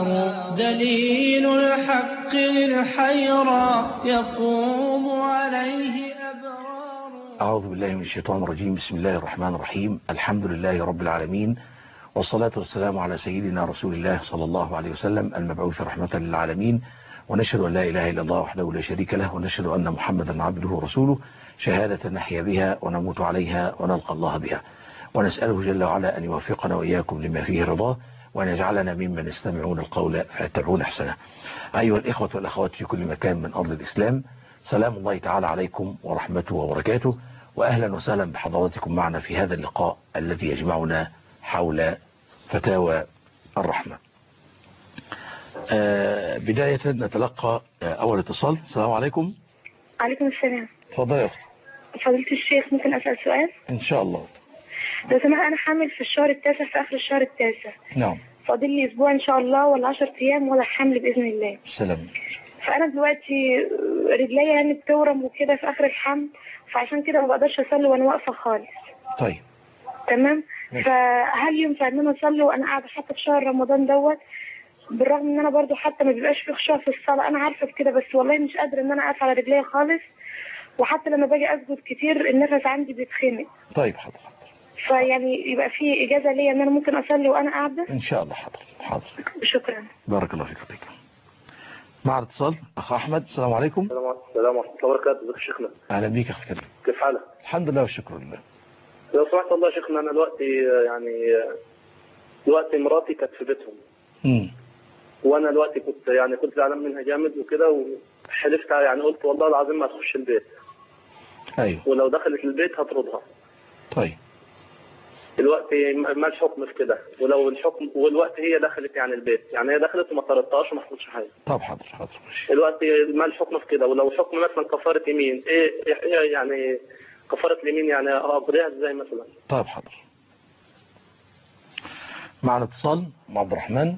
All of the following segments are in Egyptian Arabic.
النار دليل الحق للحيرى يقوم عليه أبرار أعوذ بالله من الشيطان الرجيم بسم الله الرحمن الرحيم الحمد لله رب العالمين والصلاة والسلام على سيدنا رسول الله صلى الله عليه وسلم المبعوث رحمة للعالمين ونشهد أن لا إله إلا الله وحده لا شريك له ونشهد أن محمدا عبده ورسوله شهادة نحيا بها ونموت عليها ونلقى الله بها ونسأله جل وعلا أن يوفقنا وإياكم لما فيه رضاه وأن يجعلنا ممن يستمعون القول فيتبعون أحسنه أيها الإخوة والأخوات في كل مكان من أرض الإسلام سلام الله تعالى عليكم ورحمته وبركاته وأهلا وسهلا بحضراتكم معنا في هذا اللقاء الذي يجمعنا حول فتاوى الرحمة آه بداية نتلقى آه أول اتصال السلام عليكم عليكم السلام تفضل يا أختي فضيلة الشيخ ممكن أسأل سؤال إن شاء الله لو سمحت أنا حامل في الشهر التاسع في آخر الشهر التاسع نعم فاضل لي أسبوع إن شاء الله ولا 10 أيام ولا حمل بإذن الله سلام فأنا دلوقتي رجليا يعني بتورم وكده في آخر الحمل فعشان كده ما بقدرش أصلي وأنا واقفة خالص طيب تمام ماشي. فهل ينفع إن أنا أصلي وأنا قاعدة حتى في شهر رمضان دوت بالرغم ان انا برضو حتى ما بيبقاش في خشوع في الصلاه انا عارفه بكده بس والله مش قادره ان انا اقف على رجليا خالص وحتى لما باجي اسجد كتير النفس عندي بيتخنق طيب حاضر فيعني يبقى في اجازه ليا ان انا ممكن اصلي وانا قاعده إن شاء الله حاضر حاضر شكرا بارك الله فيك فيك مع الاتصال أخ أحمد السلام عليكم السلام عليكم السلام ورحمة الله وبركاته ازيك يا شيخنا أهلا بيك يا أخي كريم كيف حالك؟ الحمد لله والشكر لله لو سمحت الله يا شيخنا أنا دلوقتي آه، يعني آه، دلوقتي مراتي كانت في بيتهم مم. وأنا دلوقتي كنت يعني كنت زعلان منها جامد وكده وحلفت يعني قلت والله العظيم ما تخش البيت أيوه ولو دخلت البيت هطردها طيب دلوقتي ما ما الحكم في كده ولو الحكم والوقت هي دخلت يعني البيت يعني هي دخلت وما طردتهاش وما حصلش حاجه طب حاضر حاضر ماشي دلوقتي ما الحكم في كده ولو حكم مثلا كفاره يمين ايه إيه يعني كفاره اليمين يعني اقضيها ازاي مثلا طيب حاضر مع الاتصال مع عبد الرحمن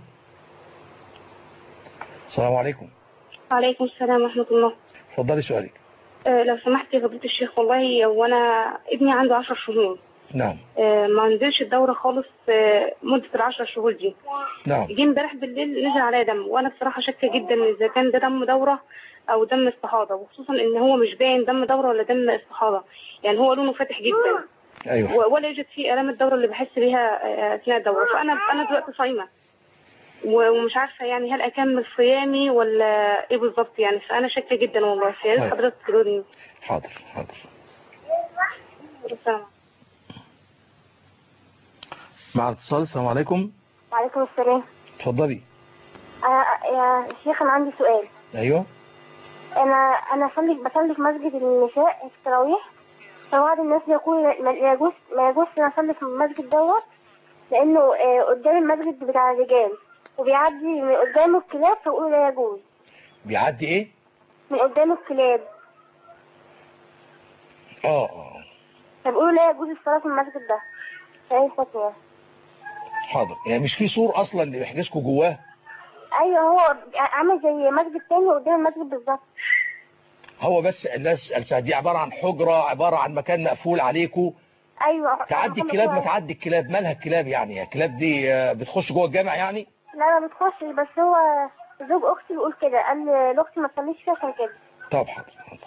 السلام عليكم وعليكم السلام ورحمه الله اتفضلي سؤالك أه لو سمحت يا فضيله الشيخ والله وانا ابني عنده 10 شهور نعم أه ما نزلش الدوره خالص أه مده العشر شهور دي نعم جه امبارح بالليل نزل عليا دم وانا بصراحه شاكه جدا اذا كان ده دم دوره او دم استحاضه وخصوصا ان هو مش باين دم دوره ولا دم استحاضه يعني هو لونه فاتح جدا أيوه و- ولا يوجد فيه الام الدوره اللي بحس بيها آه، اثناء الدوره فانا انا دلوقتي صايمه و- ومش عارفه يعني هل اكمل صيامي ولا ايه بالظبط يعني فانا شاكه جدا والله فيا ريت طيب. حضرتك تقولي حاضر حاضر مع الاتصال السلام عليكم وعليكم السلام اتفضلي أنا يا شيخ أنا عندي سؤال أيوه أنا أنا صلي بصلي في مسجد النساء في التراويح فبعض الناس يقول ما يجوز ما يجوز أن أصلي في المسجد دوت لأنه آه، قدام المسجد بتاع الرجال وبيعدي من قدامه الكلاب فيقولوا لا يجوز بيعدي إيه؟ من قدامه الكلاب آه آه فبيقولوا لا يجوز الصلاة في المسجد ده فإيه الفتوى؟ حاضر يعني مش في سور أصلا اللي بيحجزكوا جواه أيوه هو عامل زي مسجد تاني قدام المسجد بالظبط هو بس الناس الساعة دي عبارة عن حجرة عبارة عن مكان مقفول عليكوا أيوه تعدي الكلاب ما تعدي الكلاب مالها الكلاب يعني الكلاب دي آه، بتخش جوه الجامع يعني لا ما بتخشش بس هو زوج اختي بيقول كده قال لاختي ما تصليش فيها عشان كده طب حاضر حاضر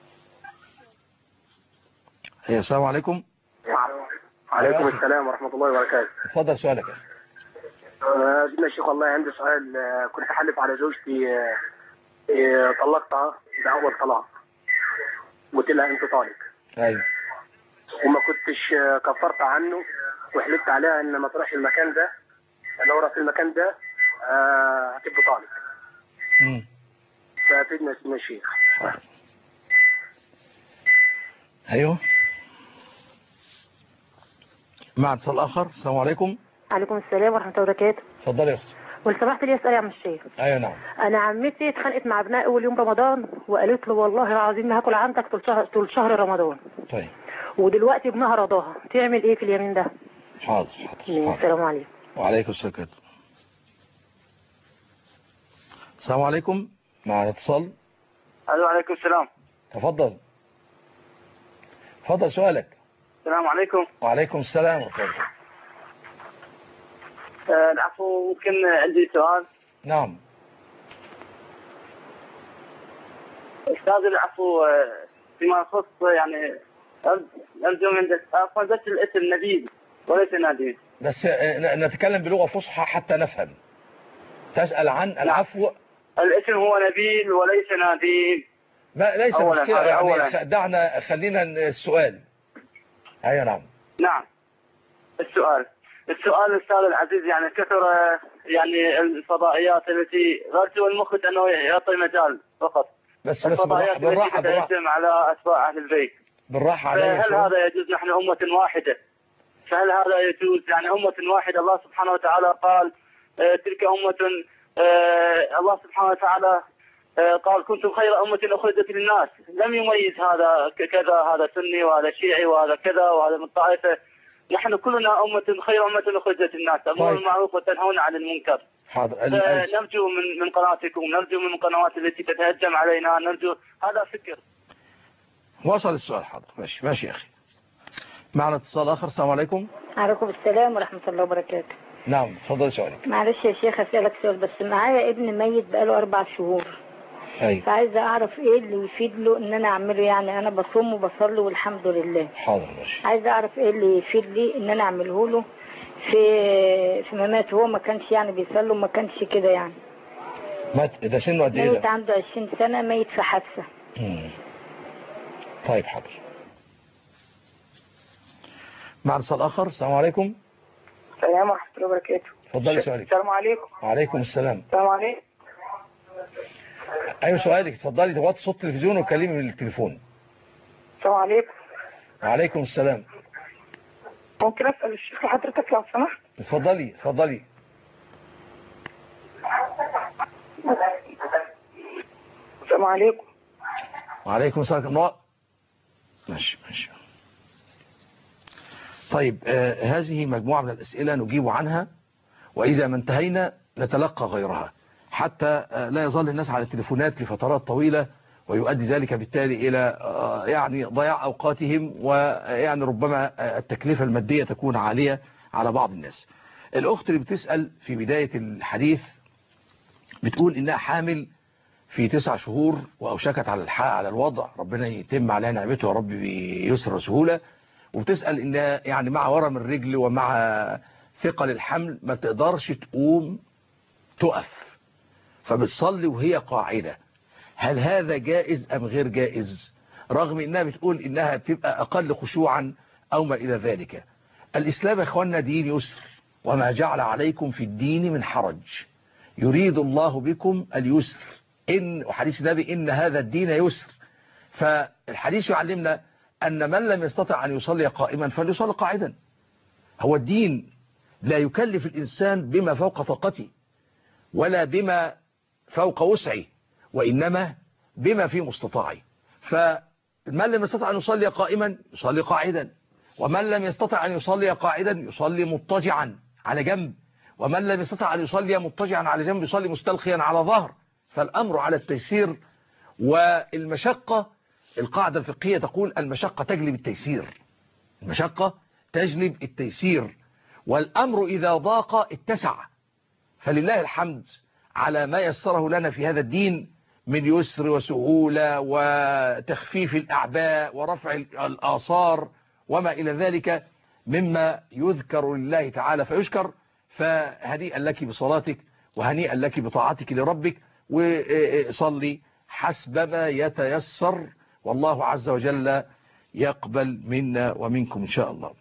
هي السلام عليكم وعليكم السلام ورحمة الله وبركاته اتفضل سؤالك يا أخي. آه، سيدنا الشيخ والله عندي سؤال آه، كنت حلف على زوجتي آه، آه، طلقتها ده أول طلاق قلت لها أنت طالق ايوه وما كنتش آه، كفرت عنه وحلفت عليها إن ما تروحش المكان ده لو رحت المكان ده آه، هتبقى طالق امم فافدنا سيدنا الشيخ حاضر ايوه مع اتصال اخر السلام عليكم عليكم السلام ورحمة الله وبركاته اتفضلي يا اختي ولو سمحت لي اسال يا عم الشيخ ايوه نعم انا عمتي اتخانقت مع ابنائي اول يوم رمضان وقالت له والله العظيم ما هاكل عندك طول شهر طول شهر رمضان طيب ودلوقتي ابنها رضاها تعمل ايه في اليمين ده حاضر حاضر, حاضر. السلام عليكم وعليكم السلام ورحمة الله. السلام عليكم مع الاتصال ألو عليكم السلام تفضل تفضل سؤالك السلام عليكم وعليكم السلام ورحمة الله آه، العفو ممكن عندي سؤال نعم استاذ العفو آه، فيما يخص يعني أرج- ارجو من عفوا بس الاسم نبيل وليس نادين بس آه، ن- نتكلم بلغة فصحى حتى نفهم تسأل عن العفو الاسم هو نبيل وليس نادين ما ليس أولاً، مشكلة هذا يعني أولاً. خ- دعنا خلينا ن- السؤال ايوه نعم نعم السؤال السؤال استاذ العزيز يعني كثر آه، يعني الفضائيات التي غرت والمخرج انه يعطي مجال فقط بس بس بالراحة الفضائيات التي بالراحة بالراحة, تتهجم على اتباع اهل البيت بالراحة عليا فهل شوية. هذا يجوز نحن أمة واحدة فهل هذا يجوز يعني أمة واحدة الله سبحانه وتعالى قال آه، تلك أمة آه، الله سبحانه وتعالى آه، قال كنتم خير أمة أخرجت للناس لم يميز هذا ك- كذا هذا سني وهذا شيعي وهذا كذا وهذا من طائفة نحن كلنا أمة خير أمة أخرجت للناس تأمرون طيب. بالمعروف وتنهون عن المنكر حاضر ال- ال- نرجو من من قناتكم نرجو من القنوات التي تتهجم علينا نرجو هذا فكر وصل السؤال حاضر ماشي ماشي يا أخي معنا اتصال آخر السلام عليكم عليكم السلام ورحمة الله وبركاته نعم اتفضل سؤالك معلش يا شيخ أسألك سؤال بس معايا ابن ميت بقاله أربع شهور أيوة فعايزة أعرف إيه اللي يفيد له إن أنا أعمله يعني أنا بصوم وبصلي والحمد لله حاضر ماشي عايزة أعرف إيه اللي يفيد لي إن أنا أعمله له في في ممات هو ما كانش يعني بيصلي وما كانش كده يعني مات ده سنه قد ايه ميت ده؟ عنده 20 سنة ميت في حادثة مم. طيب حاضر معنا اتصال آخر السلام عليكم السلام ورحمة الله وبركاته اتفضلي سؤالك السلام عليكم وعليكم السلام السلام عليكم ايوه سؤالك اتفضلي توطي صوت التلفزيون وكلمي من التليفون السلام عليكم وعليكم السلام ممكن أسأل الشيخ حضرتك لو سمحت اتفضلي اتفضلي السلام عليكم وعليكم السلام ورحمة الله ماشي ماشي طيب آه هذه مجموعة من الأسئلة نجيب عنها وإذا ما انتهينا نتلقى غيرها حتى آه لا يظل الناس على التليفونات لفترات طويلة ويؤدي ذلك بالتالي إلى آه يعني ضياع أوقاتهم ويعني ربما آه التكلفة المادية تكون عالية على بعض الناس الأخت اللي بتسأل في بداية الحديث بتقول إنها حامل في تسع شهور وأوشكت على الحق على الوضع ربنا يتم عليها نعمته يا رب بيسر وسهولة وبتسأل إن يعني مع ورم الرجل ومع ثقل الحمل ما تقدرش تقوم تقف فبتصلي وهي قاعدة هل هذا جائز أم غير جائز رغم إنها بتقول إنها بتبقى أقل خشوعا أو ما إلى ذلك الإسلام يا إخواننا دين يسر وما جعل عليكم في الدين من حرج يريد الله بكم اليسر إن وحديث النبي إن هذا الدين يسر فالحديث يعلمنا أن من لم يستطع أن يصلي قائما فليصلي قاعدا هو الدين لا يكلف الإنسان بما فوق طاقته ولا بما فوق وسعه وإنما بما في مستطاعه فمن لم يستطع أن يصلي قائما يصلي قاعدا ومن لم يستطع أن يصلي قاعدا يصلي مضطجعا على جنب ومن لم يستطع أن يصلي مضطجعا على جنب يصلي مستلقيا على ظهر فالأمر على التيسير والمشقة القاعدة الفقهية تقول المشقة تجلب التيسير المشقة تجلب التيسير والأمر إذا ضاق اتسع فلله الحمد على ما يسره لنا في هذا الدين من يسر وسهولة وتخفيف الأعباء ورفع الآثار وما إلى ذلك مما يذكر لله تعالى فيشكر فهنيئا لك بصلاتك وهنيئا لك بطاعتك لربك وصلي حسب ما يتيسر والله عز وجل يقبل منا ومنكم إن شاء الله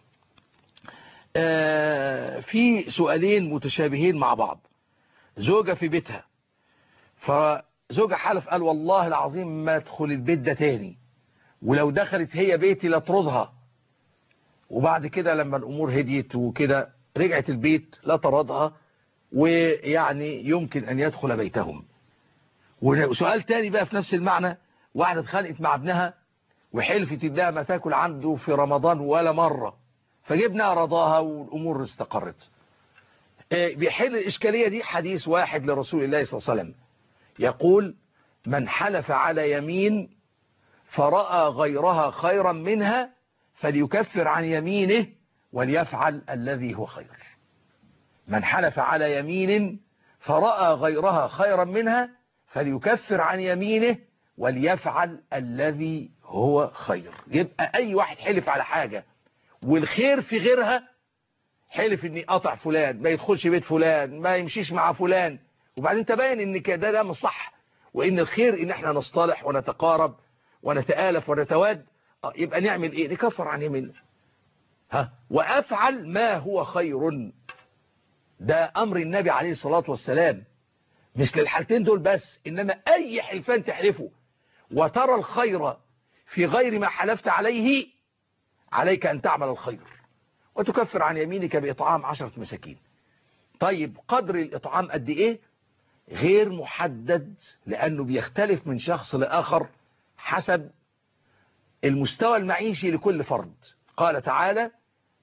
في سؤالين متشابهين مع بعض زوجة في بيتها فزوجة حلف قال والله العظيم ما ادخل البيت ده تاني ولو دخلت هي بيتي لطردها وبعد كده لما الأمور هديت وكده رجعت البيت لا طردها ويعني يمكن أن يدخل بيتهم وسؤال تاني بقى في نفس المعنى واحدة اتخانقت مع ابنها وحلفت ابنها ما تاكل عنده في رمضان ولا مرة فجبنا رضاها والأمور استقرت بيحل الإشكالية دي حديث واحد لرسول الله صلى الله عليه وسلم يقول من حلف على يمين فرأى غيرها خيرا منها فليكفر عن يمينه وليفعل الذي هو خير من حلف على يمين فرأى غيرها خيرا منها فليكفر عن يمينه وليفعل الذي هو خير يبقى أي واحد حلف على حاجة والخير في غيرها حلف اني قطع فلان ما يدخلش بيت فلان ما يمشيش مع فلان وبعدين تبين ان كده ده مش صح وان الخير ان احنا نصطلح ونتقارب ونتآلف ونتواد آه، يبقى نعمل ايه نكفر عن يميننا ها وافعل ما هو خير ده امر النبي عليه الصلاة والسلام مش للحالتين دول بس انما اي حلفان تحلفه وترى الخير في غير ما حلفت عليه عليك ان تعمل الخير وتكفر عن يمينك بإطعام عشرة مساكين طيب قدر الإطعام قد إيه غير محدد لأنه بيختلف من شخص لآخر حسب المستوى المعيشي لكل فرد قال تعالى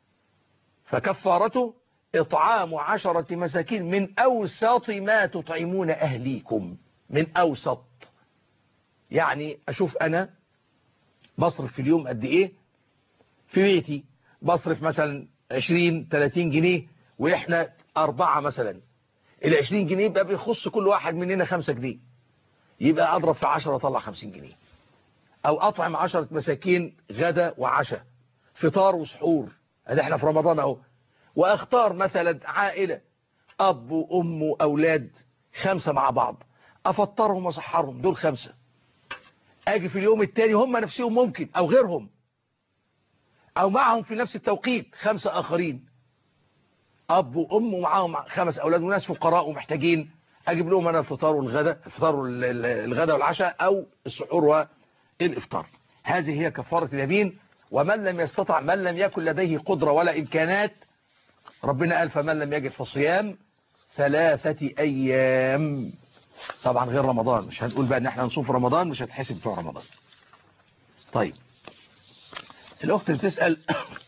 فكفارته إطعام عشرة مساكين من أوسط ما تطعمون أهليكم من أوسط يعني أشوف أنا بصرف في اليوم قد إيه في بيتي بصرف مثلا 20 30 جنيه واحنا أربعة مثلا ال 20 جنيه يبقى بيخص كل واحد مننا 5 جنيه يبقى أضرب في 10 أطلع 50 جنيه أو أطعم 10 مساكين غدا وعشاء فطار وسحور ادي احنا في رمضان اهو واختار مثلا عائلة أب وأم وأولاد خمسة مع بعض أفطرهم وأسحرهم دول خمسة أجي في اليوم التاني هم نفسهم ممكن أو غيرهم أو معهم في نفس التوقيت خمسة آخرين أب وأم ومعاهم خمس أولاد وناس فقراء ومحتاجين أجيب لهم أنا الفطار والغداء الفطار والغداء والعشاء أو السحور والإفطار هذه هي كفارة اليمين ومن لم يستطع من لم يكن لديه قدرة ولا إمكانات ربنا قال فمن لم يجد فصيام ثلاثة أيام طبعا غير رمضان مش هنقول بقى ان احنا نصوم في رمضان مش هتحسب بتوع رمضان طيب الأخت اللي بتسأل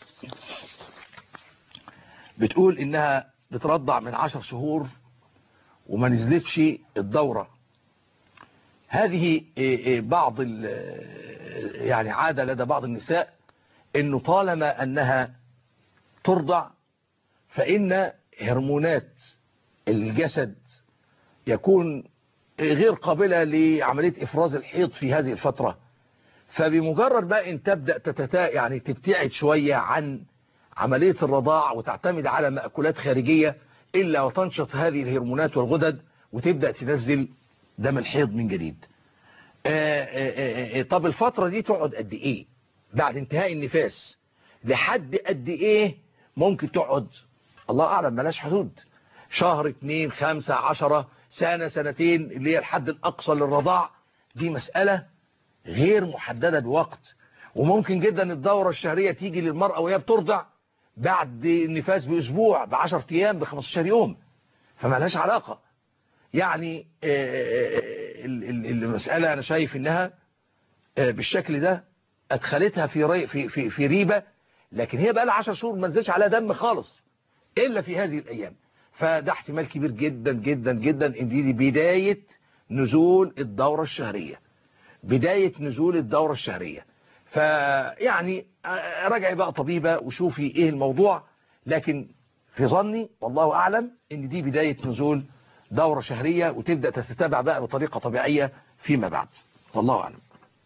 بتقول إنها بترضع من عشر شهور وما نزلتش الدورة هذه بعض يعني عادة لدى بعض النساء إنه طالما أنها ترضع فإن هرمونات الجسد يكون غير قابلة لعملية إفراز الحيض في هذه الفترة فبمجرد بقى ان تبدأ تتتا يعني تبتعد شوية عن عملية الرضاع وتعتمد على مأكولات خارجية إلا وتنشط هذه الهرمونات والغدد وتبدأ تنزل دم الحيض من جديد آآ آآ طب الفترة دي تقعد قد ايه بعد انتهاء النفاس لحد قد ايه ممكن تقعد الله اعلم ملاش حدود شهر اتنين خمسة عشرة سنة سنتين اللي هي الحد الاقصى للرضاع دي مسألة غير محددة بوقت وممكن جدا الدورة الشهرية تيجي للمرأة وهي بترضع بعد النفاس بأسبوع بعشر أيام بخمستاشر يوم فما لهاش علاقة يعني المسألة أنا شايف إنها بالشكل ده أدخلتها في في في في ريبة لكن هي بقى لها 10 شهور ما نزلش عليها دم خالص إلا في هذه الأيام فده احتمال كبير جدا جدا جدا إن دي بداية نزول الدورة الشهرية بداية نزول الدورة الشهرية فيعني راجعي بقى طبيبة وشوفي ايه الموضوع لكن في ظني والله اعلم ان دي بداية نزول دورة شهرية وتبدأ تتتابع بقى بطريقة طبيعية فيما بعد والله اعلم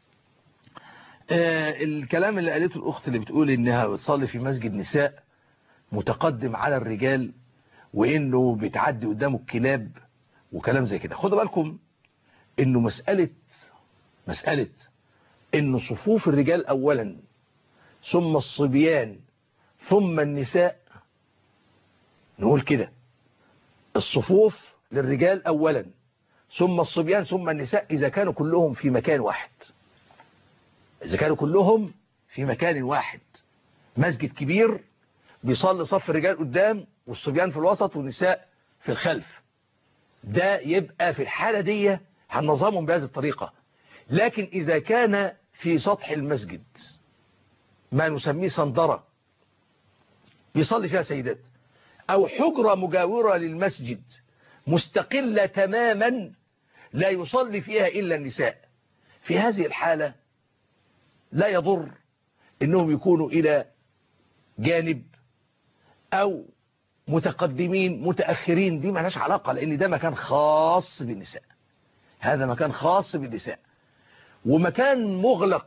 آه الكلام اللي قالته الاخت اللي بتقول انها بتصلي في مسجد نساء متقدم على الرجال وانه بتعدي قدامه الكلاب وكلام زي كده خدوا بالكم انه مسألة مسألة ان صفوف الرجال اولا ثم الصبيان ثم النساء نقول كده الصفوف للرجال اولا ثم الصبيان ثم النساء اذا كانوا كلهم في مكان واحد اذا كانوا كلهم في مكان واحد مسجد كبير بيصلي صف الرجال قدام والصبيان في الوسط والنساء في الخلف ده يبقى في الحالة دي هننظمهم بهذه الطريقة لكن إذا كان في سطح المسجد ما نسميه صندرة بيصلي فيها سيدات أو حجرة مجاورة للمسجد مستقلة تماما لا يصلي فيها إلا النساء في هذه الحالة لا يضر إنهم يكونوا إلى جانب أو متقدمين متأخرين دي مالهاش علاقة لأن ده مكان خاص بالنساء هذا مكان خاص بالنساء ومكان مغلق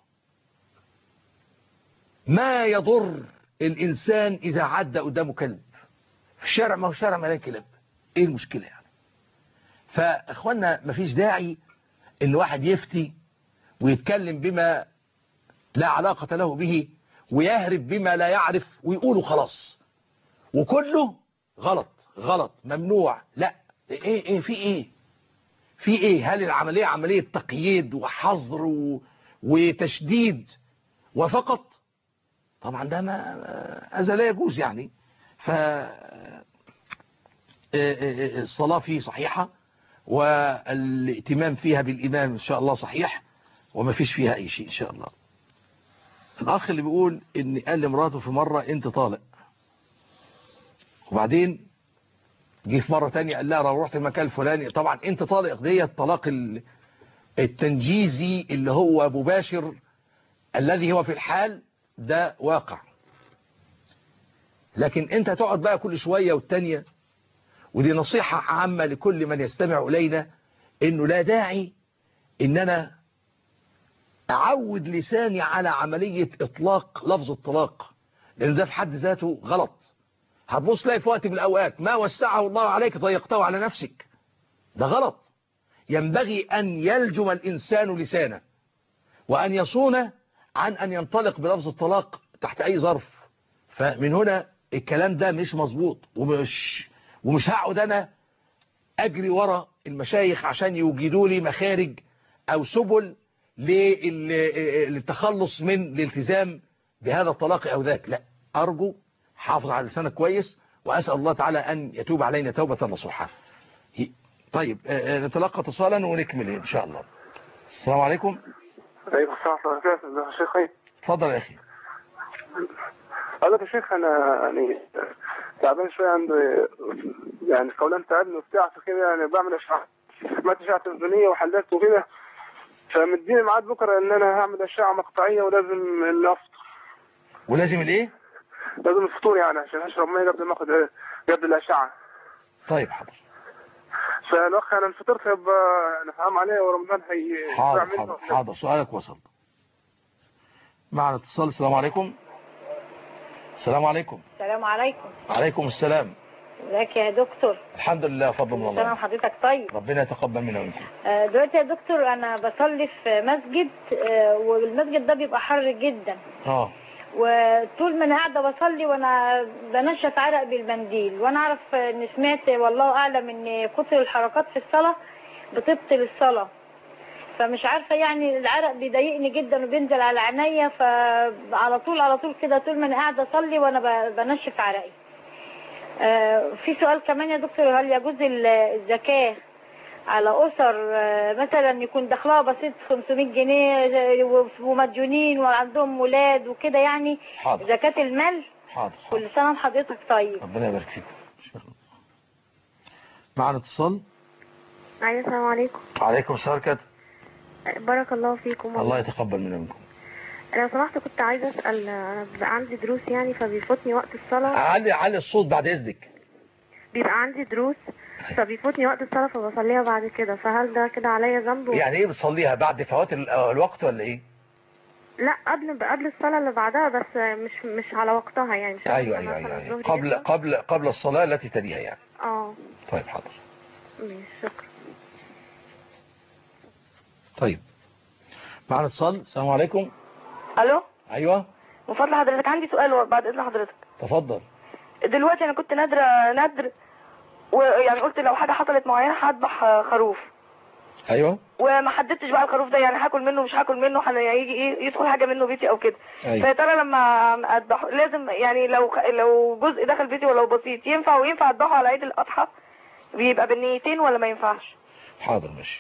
ما يضر الإنسان إذا عدى قدامه كلب في الشارع ما هو شارع مليان كلاب إيه المشكلة يعني فإخوانا مفيش داعي إن واحد يفتي ويتكلم بما لا علاقة له به ويهرب بما لا يعرف ويقوله خلاص وكله غلط غلط ممنوع لا ايه ايه في ايه في ايه هل العملية عملية تقييد وحظر و... وتشديد وفقط طبعا ده ما هذا لا يجوز يعني ف الصلاة فيه صحيحة والائتمام فيها بالإمام إن شاء الله صحيح وما فيش فيها أي شيء إن شاء الله الأخ اللي بيقول إن قال لمراته في مرة أنت طالق وبعدين جه في مرة تانية قال لها لو رحت المكان الفلاني طبعا أنت طالق دي الطلاق التنجيزي اللي هو مباشر الذي هو في الحال ده واقع لكن أنت تقعد بقى كل شوية والتانية ودي نصيحة عامة لكل من يستمع إلينا إنه لا داعي إن أنا أعود لساني على عملية إطلاق لفظ الطلاق لأن ده في حد ذاته غلط هتبص تلاقي في وقت من الأوقات ما وسعه الله عليك ضيقته على نفسك ده غلط ينبغي أن يلجم الإنسان لسانه وأن يصون عن أن ينطلق بلفظ الطلاق تحت أي ظرف فمن هنا الكلام ده مش مظبوط ومش ومش هقعد أنا أجري ورا المشايخ عشان يوجدوا لي مخارج أو سبل للتخلص من الالتزام بهذا الطلاق أو ذاك لا أرجو حافظ على لسانك كويس وأسأل الله تعالى أن يتوب علينا توبة نصوحة طيب نتلقى اتصالا ونكمل إن شاء الله السلام عليكم عليكم السلام ورحمة الله وبركاته يا شيخ اتفضل يا أخي قالك يا شيخ أنا يعني تعبان شوية عندي يعني قولان تعبني وبتاع كده يعني بعمل أشعة عملت أشعة تلفزيونية وحللت وكده فمديني ميعاد بكرة إن أنا هعمل أشعة مقطعية ولازم الأفطر ولازم الإيه؟ لازم الفطور يعني عشان أشرب مية قبل ما أخد قبل الأشعة طيب حاضر فالأخ أنا الفطرت يبقى أنا فاهم عليه ورمضان هي حاضر حاضر حاضر سؤالك وصل معنا اتصال السلام عليكم السلام عليكم السلام عليكم عليكم السلام ازيك يا دكتور الحمد لله فضل من سلام الله حضرتك طيب ربنا يتقبل منا وانت آه، دلوقتي يا دكتور انا بصلي في مسجد آه، والمسجد ده بيبقى حر جدا اه وطول ما انا قاعده بصلي وانا بنشف عرق بالمنديل وانا اعرف ان سمعت والله اعلم ان كتر الحركات في الصلاه بتبطل الصلاه فمش عارفه يعني العرق بيضايقني جدا وبينزل على عينيا فعلى طول على طول كده طول ما انا قاعده اصلي وانا ب- بنشف عرقي آه، في سؤال كمان يا دكتور هل يجوز ال- الزكاه على أسر آه، مثلا يكون دخلها بسيط 500 جنيه آه، ومديونين وعندهم ولاد وكده يعني حاضر زكاة المال حاضر كل سنة وحضرتك طيب ربنا يبارك فيكم إن شاء الله. معنا اتصال أيوة السلام عليكم عليكم السلام كده بارك الله فيكم الله يتقبل منا ومنكم لو سمحت كنت عايزة أسأل أنا بيبقى عندي دروس يعني فبيفوتني وقت الصلاة علي علي الصوت بعد اذنك بيبقى عندي دروس فبيفوتني وقت الصلاة فبصليها بعد كده فهل ده كده عليا ذنب يعني ايه بتصليها بعد فوات ال- الوقت ولا ايه لا قبل قبل الصلاة اللي بعدها بس مش مش على وقتها يعني مش ايوه مثلاً ايوه ايوه, أيوة. الظهر قبل يبدأ. قبل قبل الصلاة التي تليها يعني اه طيب حاضر ماشي شكرا طيب معنا اتصال السلام عليكم الو ايوه من فضل حضرتك عندي سؤال بعد اذن حضرتك تفضل دلوقتي انا كنت نادره ندر ويعني قلت لو حاجه حصلت معينه هذبح خروف ايوه وما حددتش بقى الخروف ده يعني هاكل منه مش هاكل منه هن- يجي ايه يدخل حاجه منه بيتي او كده أيوة. فيا ترى لما اذبحه لازم يعني لو لو جزء دخل بيتي ولو بسيط ينفع وينفع اذبحه على عيد الاضحى بيبقى بالنيتين ولا ما ينفعش حاضر ماشي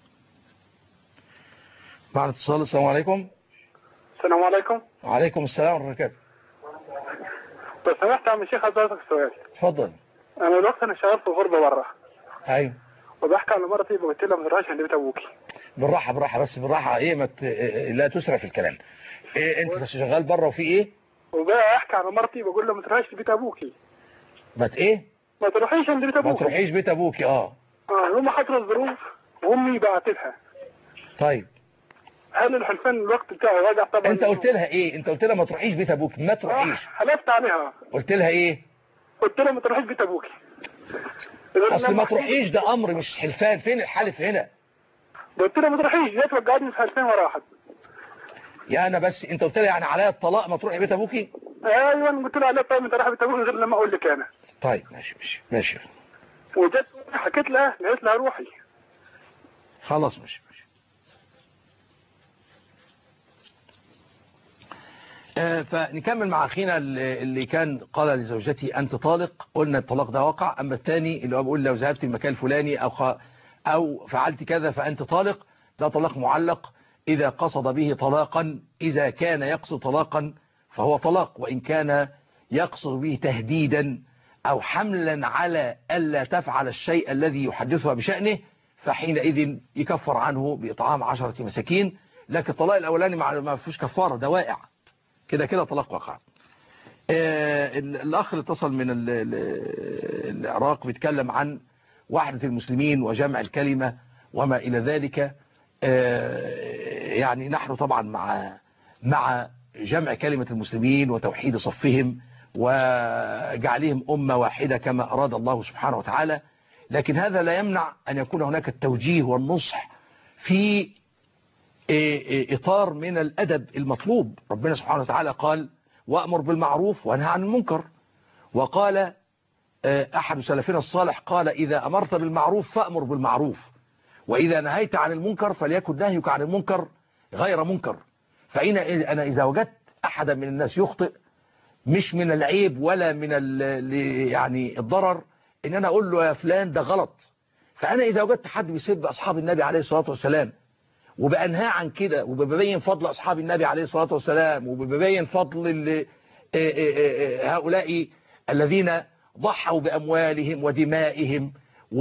معنا اتصال السلام عليكم السلام عليكم وعليكم السلام ورحمة الله وبركاته لو سمحت يا عم الشيخ حضرتك سؤال اتفضل أنا دلوقتي أنا شغال في غربة بره ايوه وبحكي على مرتي قلت لها ما تروحش عند بيت أبوكي بالراحة بالراحة بس بالراحة ايه ما ت... لا تسرع في الكلام إيه انت شغال بره وفي ايه وبقى أحكي على مرتي بقول لها ما تروحش بيت أبوكي ما ت- ايه ما تروحيش عند بيت ما ابوك تروحيش بيت ابوكي اه اه هم حصل الظروف وامي بعت لها طيب هل الحلفان الوقت بتاعه راجع طبعا انت قلت لها ايه انت قلت لها ما تروحيش بيت ابوك ما تروحيش حلفت عليها قلت لها ايه قلت لها ما تروحيش بيت ابوك اصل ما تروحيش ده امر مش حلفان فين الحلف هنا قلت لها ما تروحيش جت وقعدني في حلفان وراحت يا انا بس انت قلت لها يعني عليا الطلاق ما تروحي بيت ابوكي ايوه قلت لها لا طيب انت رايح بيت ابوك غير لما اقول لك انا طيب ماشي ماشي ماشي وجت حكيت لها قالت لها روحي خلاص ماشي ماشي آه، فنكمل مع اخينا اللي اللي كان قال لزوجتي انت طالق قلنا الطلاق ده وقع اما الثاني اللي هو بيقول لو ذهبت المكان الفلاني او خ... او فعلت كذا فانت طالق ده طلاق معلق اذا قصد به طلاقا اذا كان يقصد طلاقا فهو طلاق وان كان يقصد به تهديدا او حملا على الا تفعل الشيء الذي يحدثها بشأنه فحينئذ يكفر عنه بإطعام عشرة مساكين لكن الطلاق الأولاني مع- ما فيهوش كفارة ده واقع كده كده طلاق وقع آه، ال- الأخ اللي اتصل من ال- ال- العراق بيتكلم عن وحدة المسلمين وجمع الكلمة وما إلى ذلك آه، يعني نحن طبعا مع مع جمع كلمة المسلمين وتوحيد صفهم وجعلهم أمة واحدة كما أراد الله سبحانه وتعالى لكن هذا لا يمنع أن يكون هناك التوجيه والنصح في إطار من الأدب المطلوب ربنا سبحانه وتعالى قال وأمر بالمعروف وانهى عن المنكر وقال أحد سلفنا الصالح قال إذا أمرت بالمعروف فأمر بالمعروف وإذا نهيت عن المنكر فليكن نهيك عن المنكر غير منكر فإن أنا إذا وجدت أحدا من الناس يخطئ مش من العيب ولا من ال- يعني الضرر ان انا اقول له يا فلان ده غلط فانا اذا وجدت حد بيسب اصحاب النبي عليه الصلاة والسلام وبأنهاه عن كده وببين فضل اصحاب النبي عليه الصلاة والسلام وببين فضل ال- آه، آه، آه، هؤلاء الذين ضحوا بأموالهم ودمائهم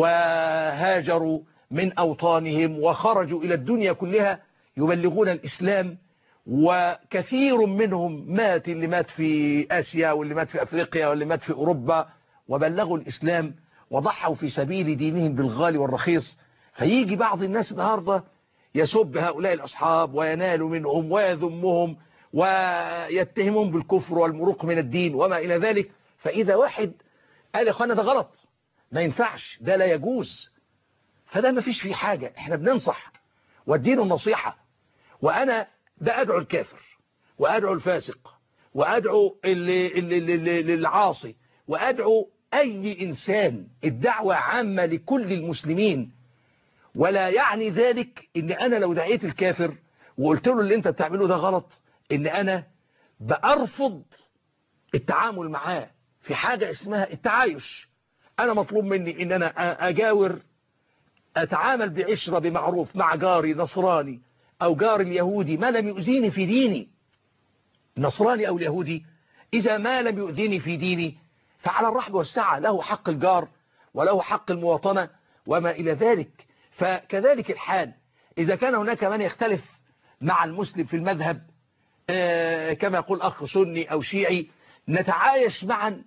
وهاجروا من أوطانهم وخرجوا إلى الدنيا كلها يبلغون الإسلام وكثير منهم مات اللي مات في آسيا واللي مات في أفريقيا واللي مات في أوروبا وبلغوا الإسلام وضحوا في سبيل دينهم بالغالي والرخيص فيجي بعض الناس النهاردة يسب هؤلاء الأصحاب وينال منهم ويذمهم ويتهمهم بالكفر والمروق من الدين وما إلى ذلك فإذا واحد قال يا أخوانا ده غلط ما ينفعش ده لا يجوز فده ما فيش فيه حاجة احنا بننصح والدين النصيحة وأنا ده أدعو الكافر وأدعو الفاسق وأدعو اللي اللي اللي اللي العاصي وأدعو أي إنسان الدعوة عامة لكل المسلمين ولا يعني ذلك إن أنا لو دعيت الكافر وقلت له اللي أنت بتعمله ده غلط إن أنا بأرفض التعامل معاه في حاجة اسمها التعايش أنا مطلوب مني إن أنا أجاور أتعامل بعشرة بمعروف مع جاري نصراني أو جار اليهودي ما لم يؤذيني في ديني النصراني أو اليهودي إذا ما لم يؤذيني في ديني فعلى الرحب والسعة له حق الجار وله حق المواطنة وما إلى ذلك فكذلك الحال إذا كان هناك من يختلف مع المسلم في المذهب آه، كما يقول أخ سني أو شيعي نتعايش معا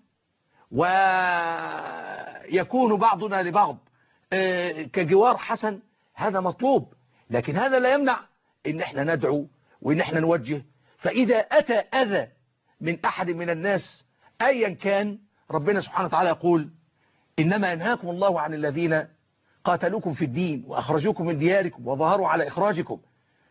ويكون بعضنا لبعض آه، كجوار حسن هذا مطلوب لكن هذا لا يمنع ان احنا ندعو وان احنا نوجه فاذا اتى اذى من احد من الناس ايا كان ربنا سبحانه وتعالى يقول انما ينهاكم الله عن الذين قاتلوكم في الدين واخرجوكم من دياركم وظهروا على اخراجكم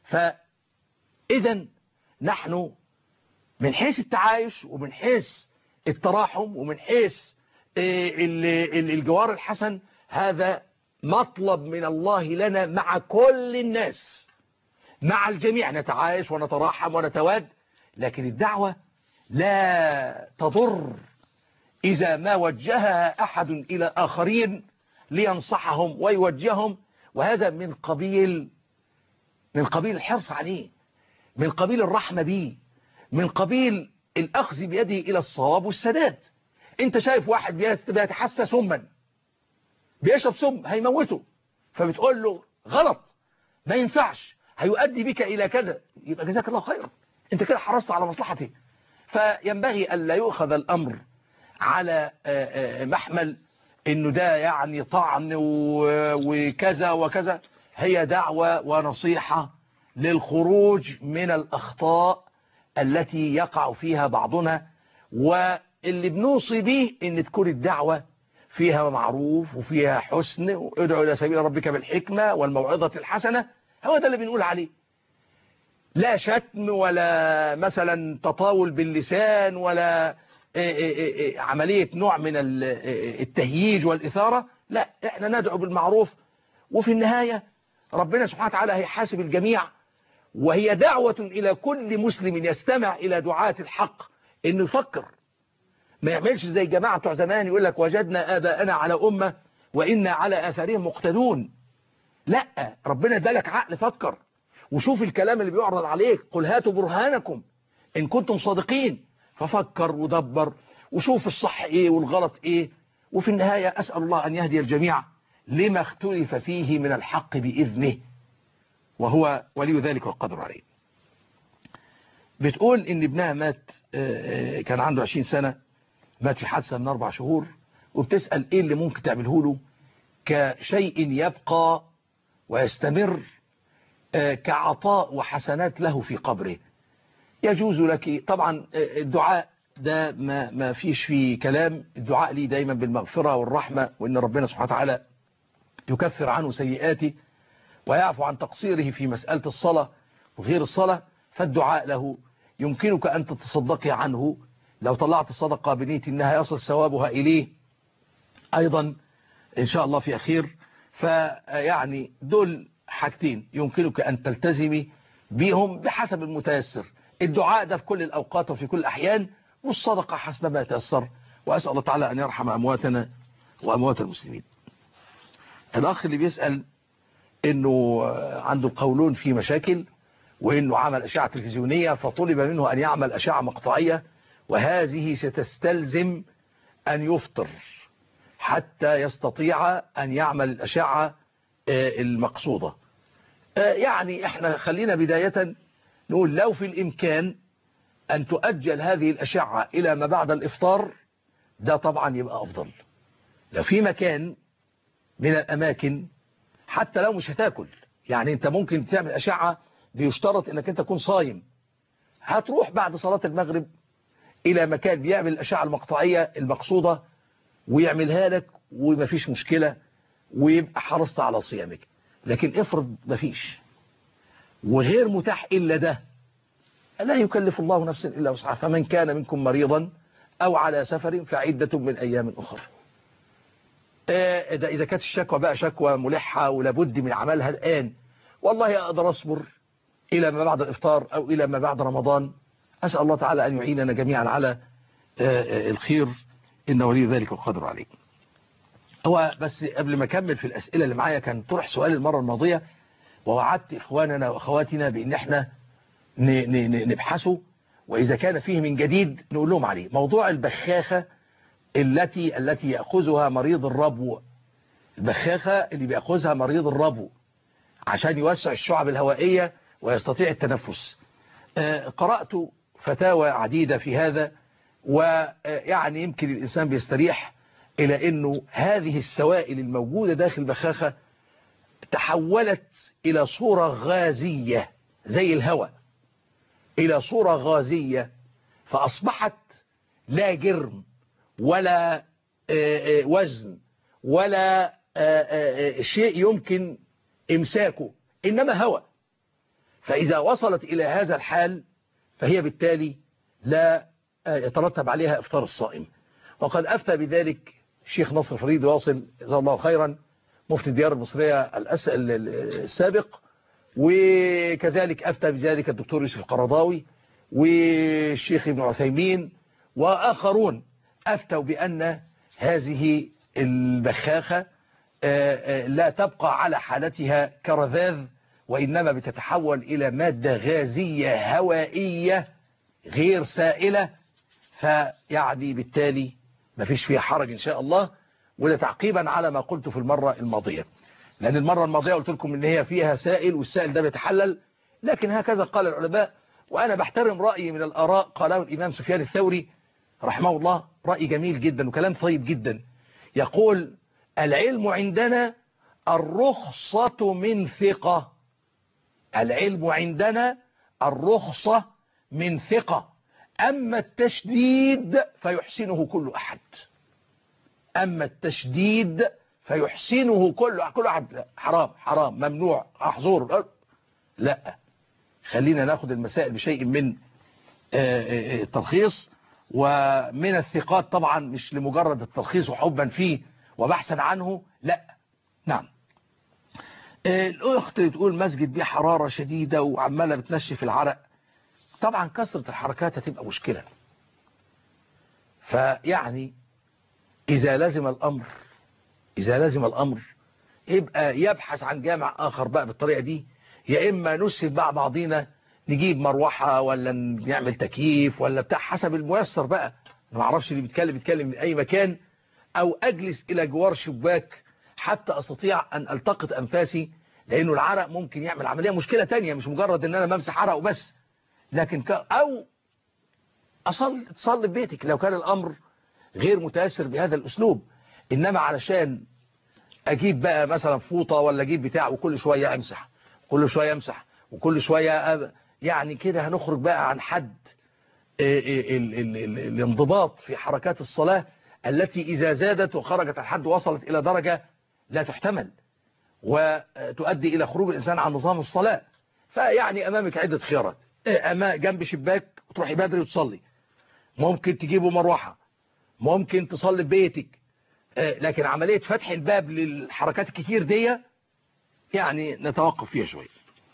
فاذا نحن من حيث التعايش ومن حيث التراحم ومن حيث الجوار الحسن هذا مطلب من الله لنا مع كل الناس مع الجميع نتعايش ونتراحم ونتواد لكن الدعوة لا تضر إذا ما وجهها أحد إلى آخرين لينصحهم ويوجههم وهذا من قبيل من قبيل الحرص عليه من قبيل الرحمة به من قبيل الأخذ بيده إلى الصواب والسداد انت شايف واحد بيتحسى سما بيشرب سم هيموته فبتقول له غلط ما ينفعش هيؤدي بك إلى كذا يبقى جزاك الله خيرا انت كده حرصت على مصلحتي فينبغي ألا يؤخذ الأمر على آه، آه، محمل انه ده يعني طعن و- وكذا وكذا هي دعوة ونصيحة للخروج من الأخطاء التي يقع فيها بعضنا واللي بنوصي به ان تكون الدعوة فيها معروف وفيها حسن وادعو إلى سبيل ربك بالحكمة والموعظة الحسنة هو ده اللي بنقول عليه لا شتم ولا مثلا تطاول باللسان ولا إيه إيه إيه عملية نوع من ال- التهييج والإثارة لا احنا ندعو بالمعروف وفي النهاية ربنا سبحانه وتعالى هيحاسب الجميع وهي دعوة إلى كل مسلم يستمع إلى دعاة الحق إنه يفكر ما يعملش زي جماعة بتوع زمان يقول لك وجدنا آباءنا على أمة وإنا على آثارهم مقتدون لا ربنا ادالك عقل فكر وشوف الكلام اللي بيعرض عليك قل هاتوا برهانكم إن كنتم صادقين ففكر ودبر وشوف الصح إيه والغلط إيه وفي النهاية أسأل الله أن يهدي الجميع لما اختلف فيه من الحق بإذنه وهو ولي ذلك والقدر عليه بتقول إن ابنها مات آه، آه، كان عنده 20 سنة مات في حادثة من أربع شهور وبتسأل إيه اللي ممكن تعمله له كشيء يبقى ويستمر آه، كعطاء وحسنات له في قبره يجوز لك طبعا آه، الدعاء ده ما, ما فيش فيه كلام الدعاء لي دايما بالمغفرة والرحمة وإن ربنا سبحانه وتعالى يكفر عنه سيئاته ويعفو عن تقصيره في مسألة الصلاة وغير الصلاة فالدعاء له يمكنك أن تتصدقي عنه لو طلعت الصدقة بنية أنها يصل ثوابها إليه أيضا إن شاء الله في أخير فيعني دول حاجتين يمكنك أن تلتزمي بهم بحسب المتيسر الدعاء ده في كل الأوقات وفي كل الأحيان والصدقة حسب ما يتيسر وأسأل الله تعالى أن يرحم أمواتنا وأموات المسلمين الأخ اللي بيسأل أنه عنده القولون في مشاكل وأنه عمل أشعة تلفزيونية فطلب منه أن يعمل أشعة مقطعية وهذه ستستلزم أن يفطر حتى يستطيع أن يعمل الأشعة آه، المقصودة آه، يعني احنا خلينا بداية نقول لو في الإمكان أن تؤجل هذه الأشعة إلى ما بعد الإفطار ده طبعا يبقى أفضل لو في مكان من الأماكن حتى لو مش هتاكل يعني انت ممكن تعمل أشعة بيشترط انك انت تكون صايم هتروح بعد صلاة المغرب إلى مكان بيعمل الأشعة المقطعية المقصودة ويعملها لك ومفيش مشكلة ويبقى حرصت على صيامك لكن افرض مفيش وغير متاح إلا ده لا يكلف الله نفسا إلا وسعها فمن كان منكم مريضا أو على سفر فعدة من أيام أخرى آه، ده إذا كانت الشكوى بقى شكوى ملحة ولابد من عملها الآن والله أقدر أصبر إلى ما بعد الإفطار أو إلى ما بعد رمضان أسأل الله تعالى أن يعيننا جميعا على آه، آه، الخير إن ولي ذلك القدر عليه هو بس قبل ما أكمل في الأسئلة اللي معايا كان طرح سؤال المرة الماضية ووعدت إخواننا وأخواتنا بأن احنا ن- ن- ن- نبحثه وإذا كان فيه من جديد نقول لهم عليه موضوع البخاخة التي التي يأخذها مريض الربو البخاخة اللي بيأخذها مريض الربو عشان يوسع الشعب الهوائية ويستطيع التنفس آه، قرأت فتاوى عديدة في هذا ويعني يمكن الإنسان بيستريح إلى أنه هذه السوائل الموجودة داخل البخاخة تحولت إلى صورة غازية زي الهواء إلى صورة غازية فأصبحت لا جرم ولا آه، آه، وزن ولا آه، آه، آه، شيء يمكن إمساكه إنما هواء فإذا وصلت إلى هذا الحال فهي بالتالي لا آه، يترتب عليها إفطار الصائم وقد أفتى بذلك الشيخ نصر فريد واصل جزاه الله خيرا مفتي الديار المصرية الأس- ال- ال- السابق وكذلك أفتى بذلك الدكتور يوسف القرضاوي والشيخ ابن عثيمين وآخرون أفتوا بأن هذه البخاخة آه، آه، لا تبقى على حالتها كرذاذ وإنما بتتحول إلى مادة غازية هوائية غير سائلة فيعني بالتالي ما فيش فيها حرج إن شاء الله وده تعقيبا على ما قلت في المرة الماضية لأن المرة الماضية قلت لكم إن هي فيها سائل والسائل ده بيتحلل لكن هكذا قال العلماء وأنا بحترم رأيي من الآراء قاله الإمام سفيان الثوري رحمه الله رأي جميل جدا وكلام طيب جدا يقول العلم عندنا الرخصة من ثقة العلم عندنا الرخصة من ثقة أما التشديد فيحسنه كل أحد أما التشديد فيحسنه كل كل أحد حرام حرام ممنوع محظور لا خلينا ناخد المسائل بشيء من التلخيص ومن الثقات طبعا مش لمجرد التلخيص وحبا فيه وبحثا عنه لا نعم الأخت تقول مسجد بيه حرارة شديدة وعمالة بتنشف العرق طبعا كثرة الحركات هتبقى مشكلة فيعني إذا لازم الأمر إذا لازم الأمر يبقى يبحث عن جامع آخر بقى بالطريقة دي يا إما نسهب مع بعضينا نجيب مروحة ولا نعمل تكييف ولا بتاع حسب الميسر بقى أنا ما اعرفش اللي بيتكلم بيتكلم من أي مكان أو أجلس إلى جوار شباك حتى أستطيع أن ألتقط أنفاسي لأنه العرق ممكن يعمل عملية مشكلة تانية مش مجرد أن أنا بمسح عرق وبس لكن ك... أو أصلي تصلي في بيتك لو كان الأمر غير متأثر بهذا الأسلوب إنما علشان أجيب بقى مثلا فوطة ولا أجيب بتاع وكل شوية أمسح كل شوية أمسح وكل شوية أب... يعني كده هنخرج بقى عن حد ال... ال... ال... ال... الانضباط في حركات الصلاة التي إذا زادت وخرجت الحد وصلت إلى درجة لا تحتمل وتؤدي إلى خروج الإنسان عن نظام الصلاة فيعني أمامك عدة خيارات أما جنب شباك وتروحي بدري وتصلي ممكن تجيبوا مروحة ممكن تصلي في بيتك لكن عملية فتح الباب للحركات الكتير دي يعني نتوقف فيها شوية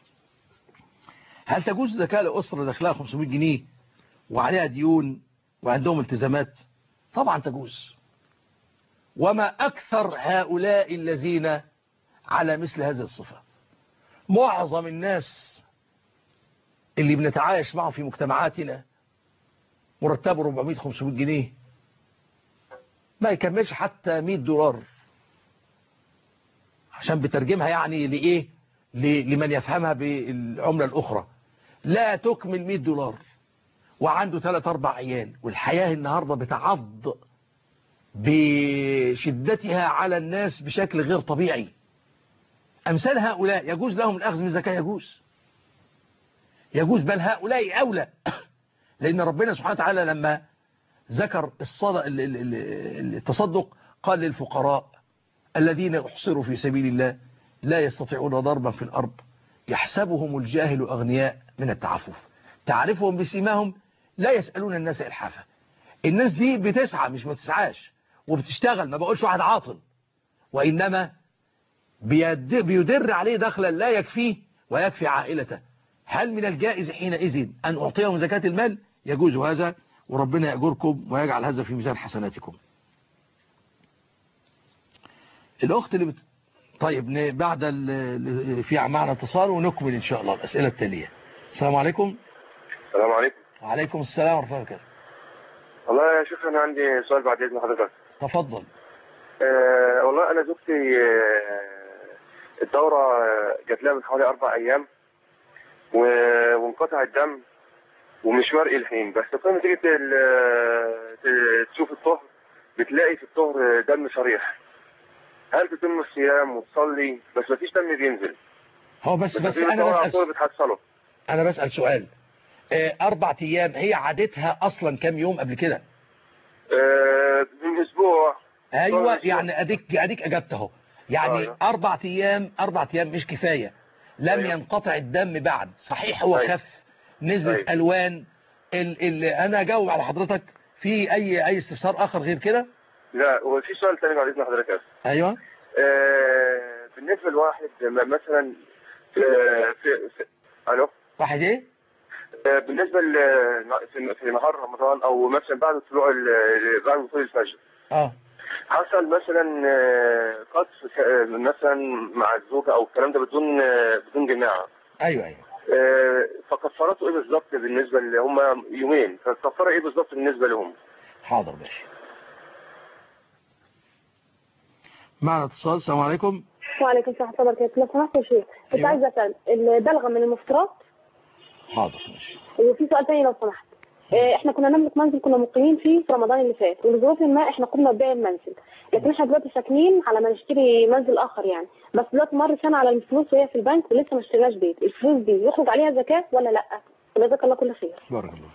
هل تجوز زكاة لأسرة دخلها 500 جنيه وعليها ديون وعندهم التزامات طبعا تجوز وما أكثر هؤلاء الذين على مثل هذه الصفة معظم الناس اللي بنتعايش معهم في مجتمعاتنا مرتبه 400-500 جنيه ما يكملش حتى 100 دولار عشان بترجمها يعني لإيه لمن يفهمها بالعملة الأخرى لا تكمل 100 دولار وعنده 3 أربع عيال والحياة النهاردة بتعض بشدتها على الناس بشكل غير طبيعي أمثال هؤلاء يجوز لهم الأخذ من زكاة يجوز يجوز بل هؤلاء أولى لأن ربنا سبحانه وتعالى لما ذكر التصدق قال للفقراء الذين احصروا في سبيل الله لا يستطيعون ضربا في الأرض يحسبهم الجاهل أغنياء من التعفف تعرفهم بسيماهم لا يسألون الناس إلحافا الناس دي بتسعى مش ما تسعاش وبتشتغل ما بقولش واحد عاطل وإنما بيدر عليه دخلا لا يكفيه ويكفي عائلته هل من الجائز حينئذ أن أعطيهم زكاة المال يجوز هذا وربنا يأجركم ويجعل هذا في ميزان حسناتكم الأخت اللي بت... طيب بعد ال... في معنا اتصال ونكمل إن شاء الله الأسئلة التالية السلام عليكم السلام عليكم وعليكم السلام ورحمة الله وبركاته والله يا شيخ أنا عندي سؤال بعد إذن حضرتك تفضل أه والله أنا زوجتي أه الدورة جات لها من حوالي أربع أيام وانقطع الدم ومش مرئي الحين بس لما تيجي تشوف الطهر بتلاقي في الطهر دم صريح هل تتم الصيام وتصلي بس مفيش دم بينزل هو بس بس, بس انا بسأل بتحصله انا بسأل سؤال اربع ايام هي عادتها اصلا كام يوم قبل كده أه من اسبوع ايوه يعني اديك اديك اجبت اهو يعني آه اربع ايام اربع ايام مش كفاية لم أيوة. ينقطع الدم بعد صحيح هو أيوة. خف نزلت أيوة. الوان اللي انا اجاوب على حضرتك في اي اي استفسار اخر غير كده لا هو في سؤال ثاني بعد اذن حضرتك ايوه آه بالنسبه لواحد مثلا في في, في... الو واحد ايه آه بالنسبه ل... في نهار رمضان او مثلا بعد طلوع بعد دخول الفجر اه حصل مثلا قذف مثلا مع الزوجه او الكلام ده بدون بدون جماعه ايوه ايوه فكفارته ايه بالظبط بالنسبه اللي هم يومين فالكفاره ايه بالظبط بالنسبه لهم حاضر ماشي معنا اتصال السلام عليكم وعليكم السلام ورحمه الله وبركاته لو سمحت يا شيخ كنت أيوة. عايزه اسال البلغم من المفترات حاضر ماشي وفي سؤال ثاني لو سمحت آه، احنا كنا نملك منزل كنا مقيمين فيه في رمضان اللي فات ولظروف ما احنا قمنا ببيع المنزل لكن احنا دلوقتي ساكنين على ما نشتري منزل اخر يعني بس دلوقتي مر سنه على الفلوس وهي في البنك ولسه ما اشتريناش بيت الفلوس دي يخرج عليها زكاه ولا لا جزاك الله كل خير بارك الله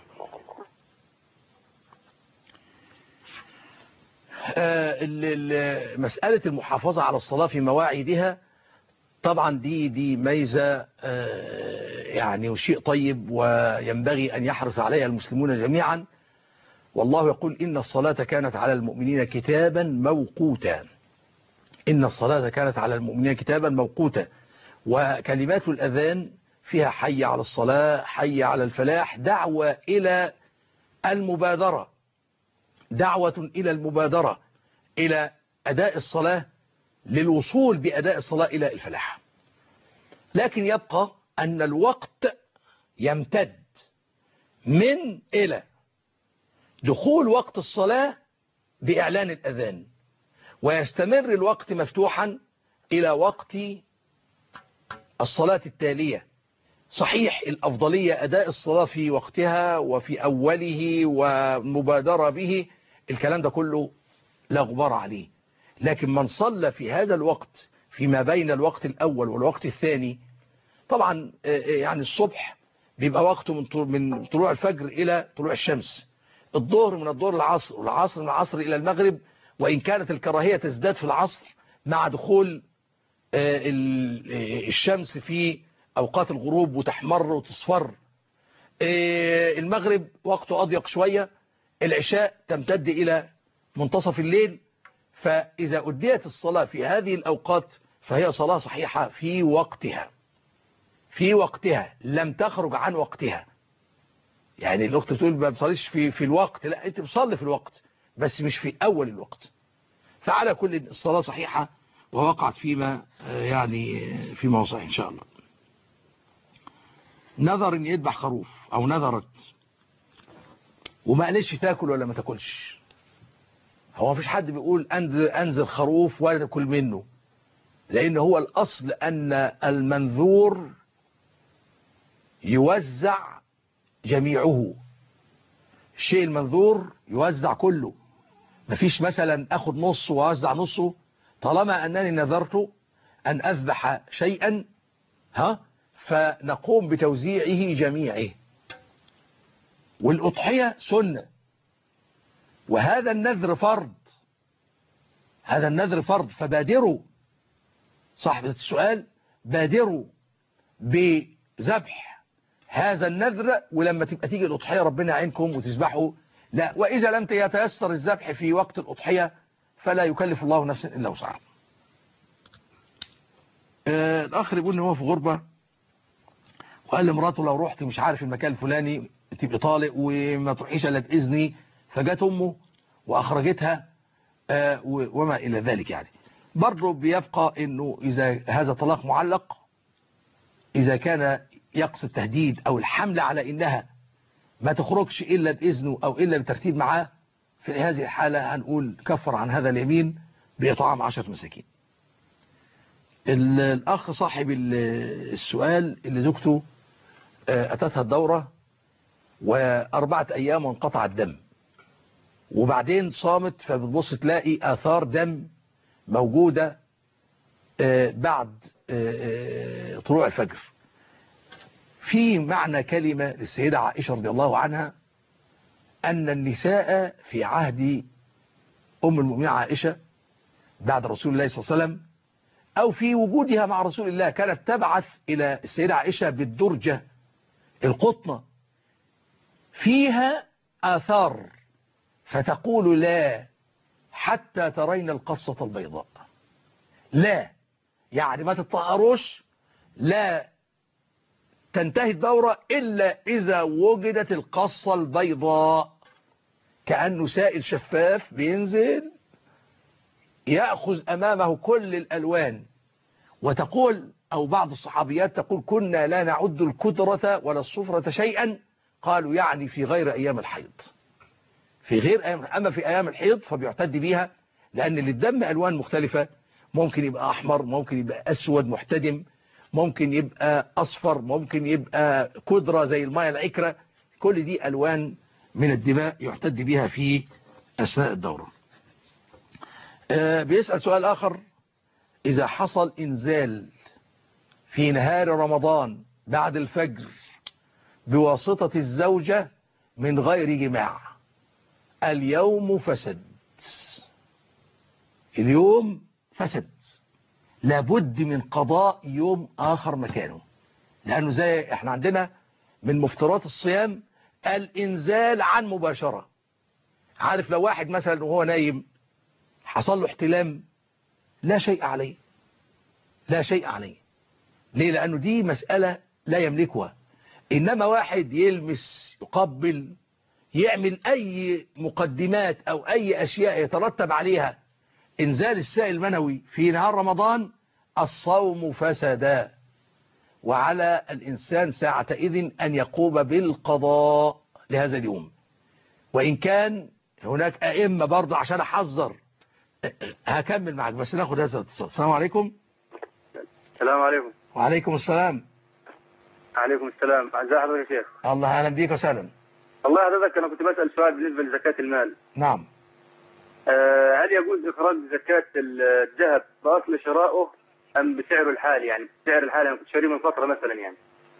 آه، ال- ال- مسألة المحافظة على الصلاة في مواعيدها طبعا دي دي ميزة آه، يعني وشيء طيب وينبغي أن يحرص عليها المسلمون جميعا والله يقول إن الصلاة كانت على المؤمنين كتابا موقوتا إن الصلاة كانت على المؤمنين كتابا موقوتا وكلمات الأذان فيها حي على الصلاة حي على الفلاح دعوة إلى المبادرة دعوة إلى المبادرة إلى أداء الصلاة للوصول بأداء الصلاة إلى الفلاح لكن يبقى أن الوقت يمتد من إلى دخول وقت الصلاة بإعلان الأذان ويستمر الوقت مفتوحا إلى وقت الصلاة التالية صحيح الأفضلية أداء الصلاة في وقتها وفي أوله ومبادرة به الكلام ده كله لا غبار عليه لكن من صلى في هذا الوقت فيما بين الوقت الأول والوقت الثاني طبعا آه، آه، يعني الصبح بيبقى وقته من طلوع- من طلوع الفجر إلى طلوع الشمس الظهر من الظهر للعصر والعصر من العصر إلى المغرب وإن كانت الكراهية تزداد في العصر مع دخول آه، ال- آه، الشمس في أوقات الغروب وتحمر وتصفر آه، المغرب وقته أضيق شوية العشاء تمتد إلى منتصف الليل فإذا أديت الصلاة في هذه الأوقات فهي صلاة صحيحة في وقتها في وقتها لم تخرج عن وقتها يعني الأخت بتقول ما بصليش في, في الوقت لا أنت بتصلي في الوقت بس مش في أول الوقت فعلى كل الصلاة صحيحة ووقعت فيما آه، يعني آه، في موضع إن شاء الله نذر ان يذبح خروف او نذرت وما قالش تاكل ولا ما تاكلش هو مفيش حد بيقول أنزل, انزل خروف ولا تاكل منه لان هو الاصل ان المنذور يوزع جميعه الشيء المنذور يوزع كله مفيش مثلا اخد نص واوزع نصه طالما انني نذرت ان اذبح شيئا ها فنقوم بتوزيعه جميعه والأضحية سنة وهذا النذر فرض هذا النذر فرض فبادروا صاحبة السؤال بادروا بذبح هذا النذر ولما تبقى تيجي الأضحية ربنا يعينكم وتذبحوا لا وإذا لم يتيسر الذبح في وقت الأضحية فلا يكلف الله نفسا إلا وسعها آه الأخ يقول إن هو في غربة وقال لمراته لو رحت مش عارف المكان الفلاني تبقى طالق وما تروحيش الا باذني فجت امه واخرجتها آه وما الى ذلك يعني برضه بيبقى انه اذا هذا طلاق معلق اذا كان يقصد تهديد او الحمل على انها ما تخرجش الا باذنه او الا بترتيب معاه في هذه الحالة هنقول كفر عن هذا اليمين بإطعام عشرة مساكين الأخ صاحب السؤال اللي زوجته أتتها الدورة وأربعة أيام وانقطع الدم وبعدين صامت فبتبص تلاقي آثار دم موجودة بعد طلوع الفجر في معنى كلمة للسيدة عائشة رضي الله عنها أن النساء في عهد أم المؤمنين عائشة بعد رسول الله صلى الله عليه وسلم أو في وجودها مع رسول الله كانت تبعث إلى السيدة عائشة بالدرجة القطنة فيها آثار فتقول لا حتى ترين القصة البيضاء لا يعني ما تطهروش لا تنتهي الدورة إلا إذا وجدت القصة البيضاء كأنه سائل شفاف بينزل يأخذ أمامه كل الألوان وتقول أو بعض الصحابيات تقول كنا لا نعد الكدرة ولا الصفرة شيئا قالوا يعني في غير أيام الحيض في غير أيام أما في أيام الحيض فبيعتد بيها لأن للدم ألوان مختلفة ممكن يبقى أحمر ممكن يبقى أسود محتدم ممكن يبقى أصفر ممكن يبقى كدرة زي الماء العكرة كل دي ألوان من الدماء يحتد بها في أثناء الدورة آه، بيسأل سؤال آخر إذا حصل إنزال في نهار رمضان بعد الفجر بواسطة الزوجة من غير جماع اليوم فسد اليوم فسد لابد من قضاء يوم آخر مكانه لأنه زي احنا عندنا من مفترات الصيام الإنزال عن مباشرة عارف لو واحد مثلا وهو نايم حصل له احتلام لا شيء عليه لا شيء عليه ليه لأنه دي مسألة لا يملكها إنما واحد يلمس يقبل يعمل أي مقدمات أو أي أشياء يترتب عليها إنزال السائل المنوي في نهار رمضان الصوم فسدا وعلى الإنسان ساعتئذ أن يقوم بالقضاء لهذا اليوم وإن كان هناك أئمة برضه عشان أحذر هكمل معك بس ناخد هذا الاتصال السلام عليكم السلام عليكم وعليكم السلام عليكم السلام ازي حضرتك يا شيخ الله أهلا بيك وسهلا والله حضرتك انا كنت بسال سؤال بالنسبه لزكاه المال نعم آه هل يجوز اخراج زكاه الذهب باصل شرائه ام بسعره الحالي يعني بسعر الحالي انا كنت شاريه من فتره مثلا يعني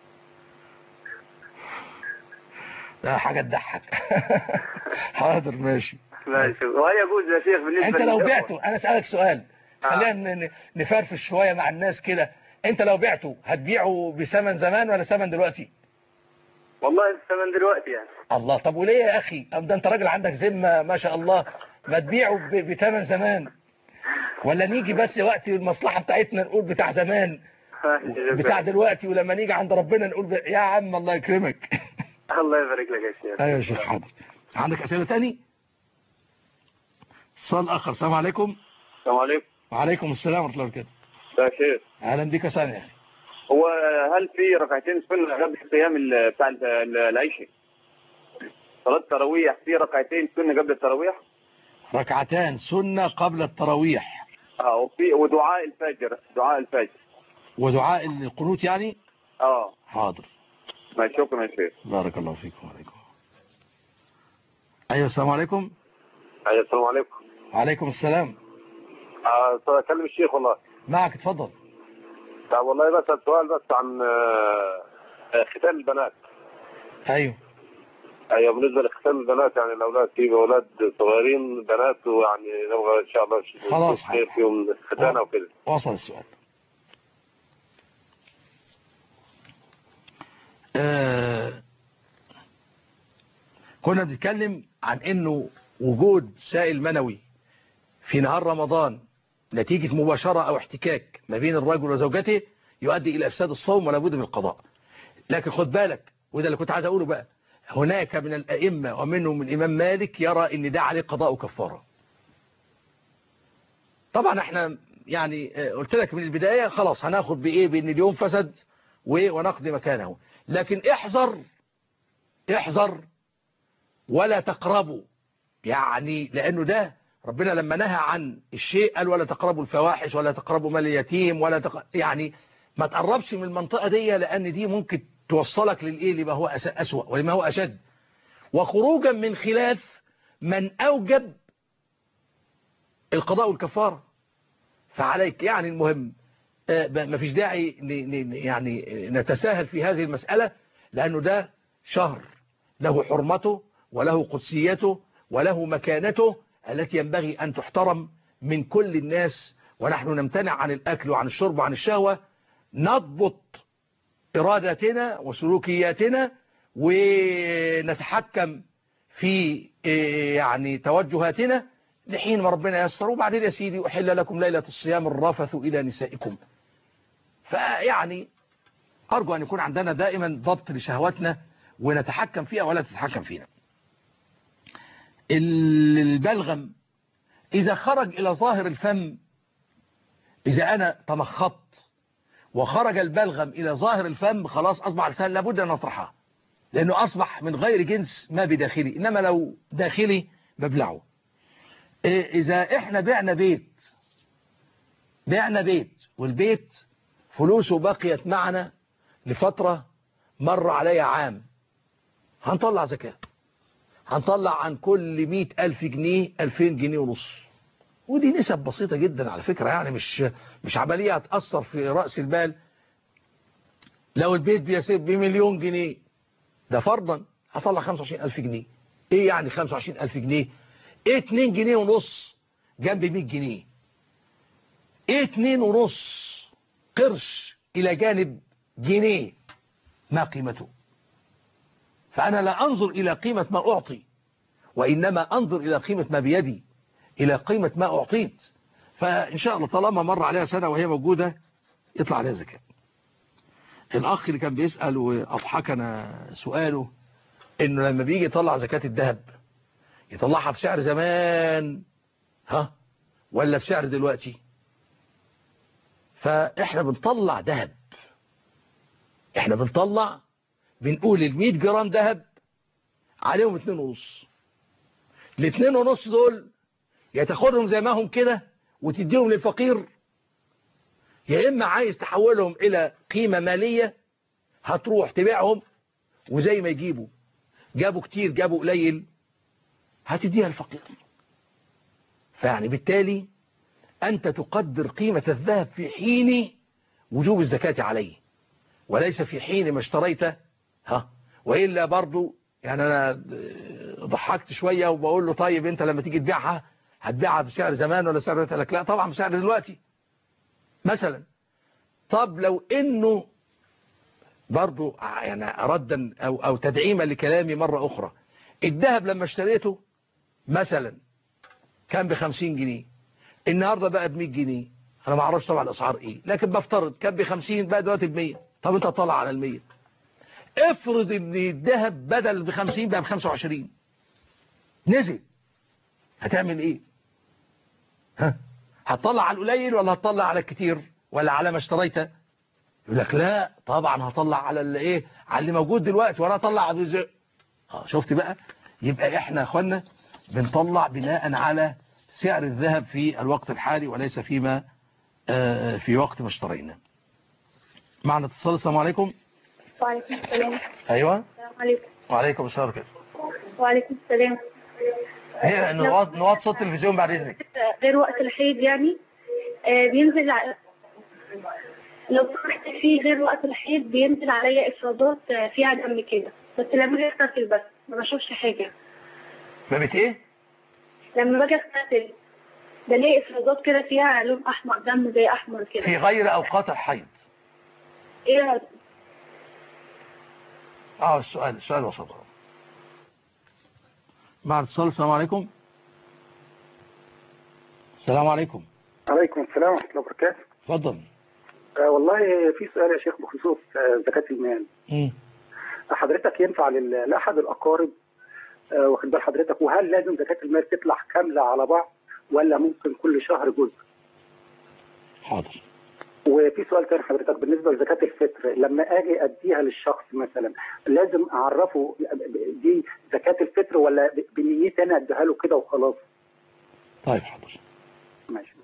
لا حاجة تضحك حاضر ماشي ماشي وهل يجوز يا شيخ بالنسبه انت لو للإخوة؟ بعته انا اسالك سؤال خلينا ن- نفرفش شويه مع الناس كده انت لو بعته هتبيعه بثمن زمان ولا ثمن دلوقتي والله الثمن دلوقتي يعني الله طب وليه يا اخي أم ده انت راجل عندك ذمه ما شاء الله ما تبيعه ب- بثمن زمان ولا نيجي بس وقت المصلحه بتاعتنا نقول بتاع زمان بتاع دلوقتي ولما نيجي عند ربنا نقول ب... يا عم الله يكرمك الله يبارك لك يا شيخ ايوه يا شيخ حاضر عندك اسئله تاني اتصال اخر السلام عليكم السلام عليكم وعليكم السلام ورحمه الله وبركاته يا شيخ اهلا بك وسهلا يا اخي هو هل في ركعتين سنه قبل الصيام ال- بتاع ال- ال- العشاء صلاه التراويح في ركعتين سنه قبل التراويح ركعتان سنه قبل التراويح اه وفي ودعاء الفجر دعاء الفجر ودعاء القنوت يعني اه حاضر ما شكرا يا شيخ بارك الله فيكم وعليكم ايوه السلام عليكم ايوه السلام عليكم وعليكم السلام آه اكلم الشيخ والله معك اتفضل طب والله بس سؤال بس عن آه، آه، ختان البنات ايوه ايوه بالنسبه لختان البنات يعني الاولاد في اولاد صغيرين بنات ويعني نبغى ان شاء الله خلاص. خير فيهم ختانه وكده وصل السؤال آه كنا بنتكلم عن انه وجود سائل منوي في نهار رمضان نتيجة مباشرة او احتكاك ما بين الرجل وزوجته يؤدي الى افساد الصوم ولا بد من القضاء لكن خد بالك وده اللي كنت عايز اقوله بقى هناك من الائمة ومنهم الامام مالك يرى ان ده عليه قضاء وكفارة طبعا احنا يعني آه، قلت لك من البداية خلاص هناخد بايه بان اليوم فسد و- ونقضي مكانه لكن احذر احذر ولا تقربوا يعني لانه ده ربنا لما نهى عن الشيء قال ولا تقربوا الفواحش ولا تقربوا مال اليتيم ولا تق... يعني ما تقربش من المنطقة دي لان دي ممكن توصلك للايه لما هو أس- اسوأ ولما هو اشد وخروجا من خلاف من اوجب القضاء والكفارة فعليك يعني المهم آه، ما فيش داعي ن- ن- يعني نتساهل في هذه المسألة لأنه ده شهر له حرمته وله قدسيته وله مكانته التي ينبغي أن تحترم من كل الناس ونحن نمتنع عن الأكل وعن الشرب وعن الشهوة نضبط إرادتنا وسلوكياتنا ونتحكم في آه، يعني توجهاتنا لحين ما ربنا يسر وبعدين يا سيدي أحل لكم ليلة الصيام الرفث إلى نسائكم فيعني أرجو أن يكون عندنا دائما ضبط لشهواتنا ونتحكم فيها ولا تتحكم فينا البلغم إذا خرج إلى ظاهر الفم إذا أنا تمخطت وخرج البلغم إلى ظاهر الفم خلاص أصبح لسان لابد أن نطرحه لأنه أصبح من غير جنس ما بداخلي إنما لو داخلي ببلعه إيه إذا إحنا بعنا بيت بعنا بيت والبيت فلوسه بقيت معنا لفترة مر عليها عام هنطلع زكاة هنطلع عن كل مئة ألف جنيه ألفين جنيه ونص ودي نسب بسيطة جدا على فكرة يعني مش مش عملية هتأثر في رأس المال لو البيت بيسيب بمليون جنيه ده فرضا هطلع 25 ألف جنيه ايه يعني 25 ألف جنيه ايه 2 جنيه ونص جنب 100 جنيه ايه 2 ونص قرش الى جانب جنيه ما قيمته فأنا لا أنظر إلى قيمة ما أعطي وإنما أنظر إلى قيمة ما بيدي إلى قيمة ما أعطيت فإن شاء الله طالما مر عليها سنة وهي موجودة يطلع عليها زكاة الأخ اللي كان بيسأل وأضحكنا سؤاله إنه لما بيجي يطلع زكاة الذهب يطلعها بسعر زمان ها ولا بسعر دلوقتي فإحنا بنطلع ذهب إحنا بنطلع بنقول ال 100 جرام ذهب عليهم 2 ونص ال 2 ونص دول يا تاخدهم زي ما هم كده وتديهم للفقير يا إما عايز تحولهم إلى قيمة مالية هتروح تبيعهم وزي ما يجيبوا جابوا كتير جابوا قليل هتديها الفقير فيعني بالتالي أنت تقدر قيمة الذهب في حين وجوب الزكاة عليه وليس في حين ما اشتريته ها وإلا برضو يعني أنا ضحكت شوية وبقول له طيب أنت لما تيجي تبيعها هتبيعها بسعر زمان ولا سعر دلوقتي لك لا طبعا بسعر دلوقتي مثلا طب لو انه برضو يعني ردا او, أو تدعيما لكلامي مرة اخرى الذهب لما اشتريته مثلا كان ب 50 جنيه النهاردة بقى ب 100 جنيه انا ما اعرفش طبعا الاسعار ايه لكن بفترض كان ب 50 بقى دلوقتي ب 100 طب انت طالع على ال 100 افرض ان الذهب بدل ب 50 بقى ب 25 نزل هتعمل ايه ها هتطلع على القليل ولا هتطلع على الكتير ولا على ما اشتريته يقول لك لا طبعا هطلع على اللي ايه على اللي موجود دلوقتي ولا اطلع على الرزق اه شفت بقى يبقى احنا يا اخوانا بنطلع بناء على سعر الذهب في الوقت الحالي وليس فيما آه في وقت ما اشترينا معنا اتصال السلام عليكم وعليكم السلام ايوه السلام عليكم وعليكم السلام كده وعليكم السلام هي نواد نواد صوت التلفزيون بعد اذنك غير وقت الحيض يعني آه بينزل ع- لو سمحت في غير وقت الحيض بينزل عليا افرازات آه، فيها دم كده بس لما باجي اغتسل بس ما بشوفش حاجه ما بت ايه لما باجي اغتسل بلاقي افرازات كده فيها لون احمر دم زي احمر كده في غير اوقات الحيض ايه اه السؤال السؤال وصل مع اتصال السلام عليكم السلام عليكم عليكم السلام ورحمة الله وبركاته اتفضل آه والله في سؤال يا شيخ بخصوص آه زكاة المال مم. حضرتك ينفع لل- لأحد الأقارب آه واخد بال حضرتك وهل لازم زكاة المال تطلع كاملة على بعض ولا ممكن كل شهر جزء حاضر وفي سؤال تاني حضرتك بالنسبة لزكاة الفطر لما أجي أديها للشخص مثلا لازم أعرفه دي زكاة الفطر ولا ب- بنيتي أنا أديها له كده وخلاص طيب حاضر ماشي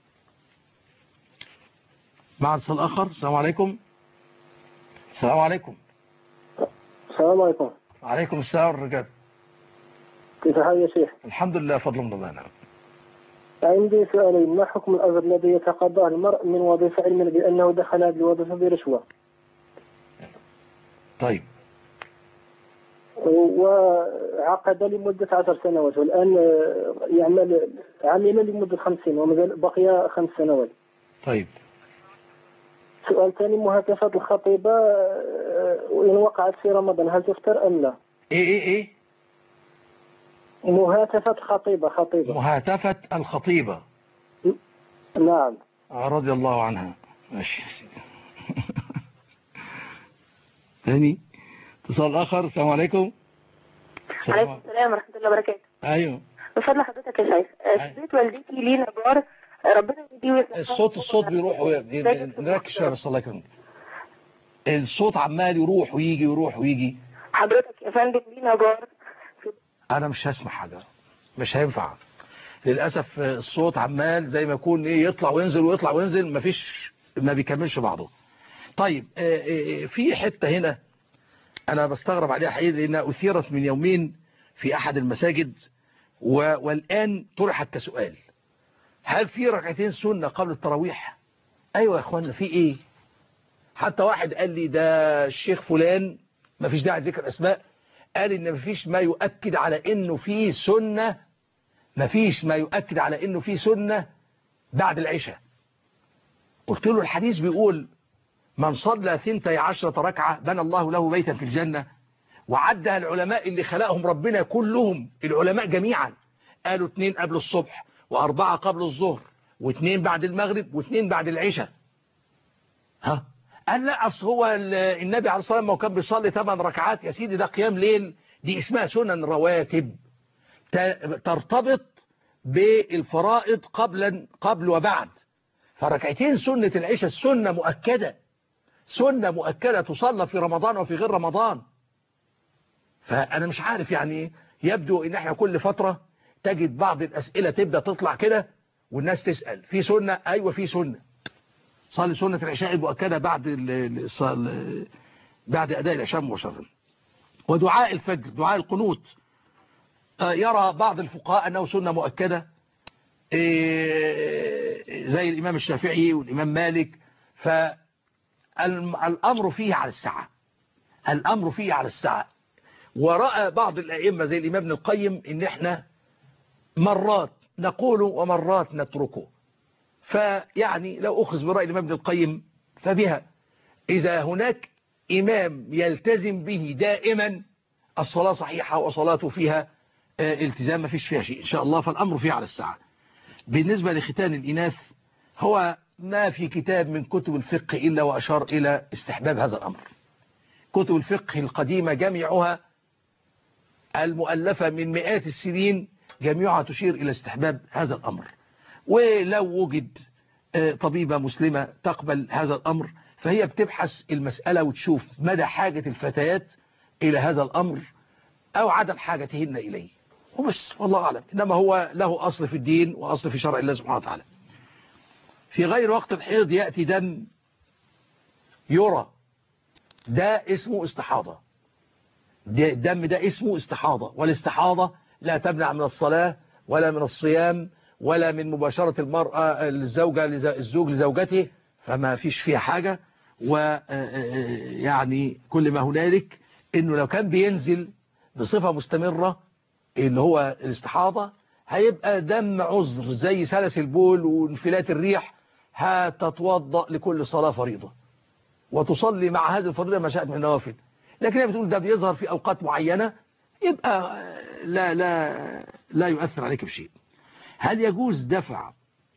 مع اتصال اخر السلام عليكم السلام عليكم السلام عليكم وعليكم السلام الرجال كيف حال يا شيخ الحمد لله فضل من الله نعم عندي سؤالين ما حكم الأجر الذي يتقاضاه المرء من وظيفة علما بأنه دخل هذه الوظيفة برشوة طيب وعقد لمدة عشر سنوات والآن آه، يعمل عمل لمدة خمسين ومازال بقي خمس سنوات طيب سؤال ثاني مهاتفة الخطيبة آه، وإن وقعت في رمضان هل تفطر أم لا؟ ايه ايه ايه مهاتفة خطيبة خطيبة مهاتفة الخطيبة نعم آه، رضي الله عنها ماشي يا سيدي ثاني اتصال اخر السلام عليكم السلام عليكم السلام ورحمة الله وبركاته ايوه من فضل حضرتك يا شيخ آه، في بيت والدتي لينا جار آه، ربنا يهديه ويصلح الصوت الصوت بيروح وي- نركز شويه بس الله يكرمك الصوت عمال يروح ويجي ويروح ويجي حضرتك يا فندم لينا جار انا مش هسمع حاجه مش هينفع للاسف الصوت عمال زي ما يكون ايه يطلع وينزل ويطلع وينزل مفيش ما بيكملش بعضه طيب آه، آه، في حته هنا انا بستغرب عليها حقيقي لانها اثيرت من يومين في أحد المساجد و- والآن طرحت كسؤال هل في ركعتين سنة قبل التراويح أيوة يا أخوانا في إيه حتى واحد قال لي ده الشيخ فلان ما فيش داعي ذكر أسماء قال إن ما فيش ما يؤكد على إنه في سنة ما فيش ما يؤكد على إنه في سنة بعد العشاء قلت له الحديث بيقول من صلى ثنتي عشرة ركعة بنى الله له بيتا في الجنة وعدها العلماء اللي خلقهم ربنا كلهم العلماء جميعا قالوا اتنين قبل الصبح وأربعة قبل الظهر واثنين بعد المغرب واثنين بعد العشاء ها قال لا أصل هو ال- النبي عليه الصلاة والسلام كان بيصلي 8 ركعات يا سيدي ده قيام ليل دي اسمها سنن رواتب ت- ترتبط بالفرائض قبل قبل وبعد فركعتين سنة العشاء السنة مؤكدة سنة مؤكدة تصلى في رمضان وفي غير رمضان فأنا مش عارف يعني إيه. يبدو إن احنا كل فترة تجد بعض الأسئلة تبدأ تطلع كده والناس تسأل في سنة أيوة في سنة صلي سنة العشاء المؤكدة بعد ال- ال- الصل- بعد أداء العشاء مباشرة ودعاء الفجر دعاء القنوت آه، يرى بعض الفقهاء أنه سنة مؤكدة إيه، زي الإمام الشافعي والإمام مالك فالأمر فيه على السعة الأمر فيه على السعة ورأى بعض الأئمة زي الإمام ابن القيم إن إحنا مرات نقول ومرات نتركه فيعني لو أخذ برأي الإمام ابن القيم فبها إذا هناك إمام يلتزم به دائما الصلاة صحيحة وصلاته فيها آه، التزام ما فيش فيها شيء إن شاء الله فالأمر فيه على الساعة بالنسبة لختان الإناث هو ما في كتاب من كتب الفقه إلا وأشار إلى استحباب هذا الأمر كتب الفقه القديمة جميعها المؤلفة من مئات السنين جميعها تشير إلى استحباب هذا الأمر ولو وجد آه، طبيبة مسلمة تقبل هذا الأمر فهي بتبحث المسألة وتشوف مدى حاجة الفتيات إلى هذا الأمر أو عدم حاجتهن إليه وبس والله أعلم إنما هو له أصل في الدين وأصل في شرع الله سبحانه وتعالى في غير وقت الحيض يأتي دم يرى ده اسمه استحاضة ده- الدم ده اسمه استحاضة والاستحاضة لا تمنع من الصلاة ولا من الصيام ولا من مباشرة المرأة الزوجة لز- الزوج لزوجته فما فيش فيها حاجة ويعني كل ما هنالك انه لو كان بينزل بصفة مستمرة اللي هو الاستحاضة هيبقى دم عذر زي سلس البول وانفلات الريح هتتوضأ لكل صلاة فريضة وتصلي مع هذه الفريضة ما شاءت من النوافل لكن هي بتقول ده بيظهر في أوقات معينة يبقى لا لا لا يؤثر عليك بشيء هل يجوز دفع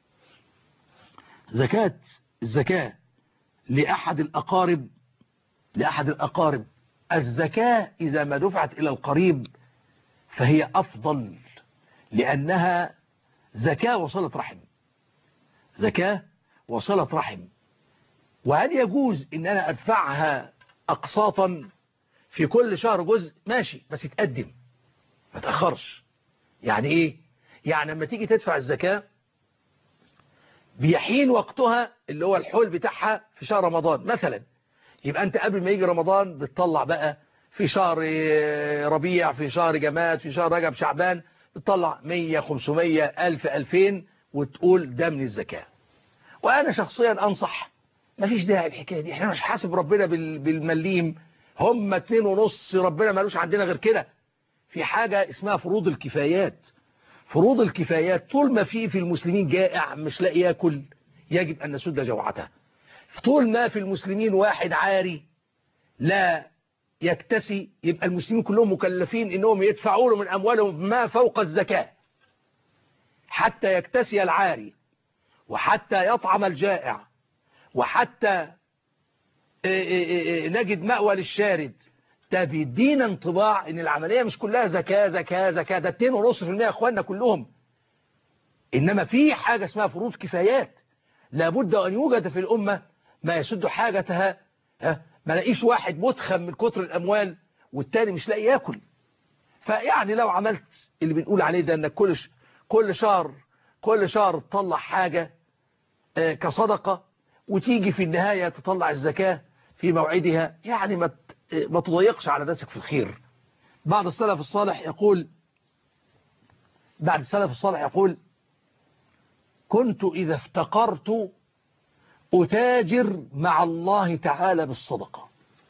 زكاة الزكاة لأحد الأقارب لأحد الأقارب الزكاة إذا ما دفعت إلى القريب فهي أفضل لأنها زكاة وصلة رحم زكاة وصلة رحم وهل يجوز ان انا ادفعها اقساطا في كل شهر جزء ماشي بس يتقدم ما تأخرش يعني ايه يعني لما تيجي تدفع الزكاة بيحين وقتها اللي هو الحول بتاعها في شهر رمضان مثلا يبقى انت قبل ما يجي رمضان بتطلع بقى في شهر ربيع في شهر جماد في شهر رجب شعبان بتطلع 100 500 1000 2000 وتقول ده من الزكاة وانا شخصيا انصح مفيش داعي الحكايه دي احنا مش حاسب ربنا بال- بالمليم هم اتنين ونص ربنا مالوش عندنا غير كده في حاجة اسمها فروض الكفايات فروض الكفايات طول ما في في المسلمين جائع مش لاقي ياكل يجب أن نسد جوعته طول ما في المسلمين واحد عاري لا يكتسي يبقى المسلمين كلهم مكلفين انهم يدفعوا له من اموالهم ما فوق الزكاة حتى يكتسي العاري وحتى يطعم الجائع وحتى إيه إيه إيه نجد مأوى للشارد ده بيدينا انطباع ان العملية مش كلها زكاة زكاة زكاة ده 2.5% يا اخواننا كلهم انما في حاجة اسمها فروض كفايات لابد ان يوجد في الامة ما يسد حاجتها ها ما لاقيش واحد متخم من كتر الاموال والتاني مش لاقي ياكل فيعني لو عملت اللي بنقول عليه ده انك كل ش... كل شهر كل شهر تطلع حاجة آه، كصدقة وتيجي في النهاية تطلع الزكاة في موعدها يعني ما ت- ما تضيقش على نفسك في الخير بعض السلف الصالح يقول بعد السلف الصالح يقول كنت إذا افتقرت أتاجر مع الله تعالى بالصدقة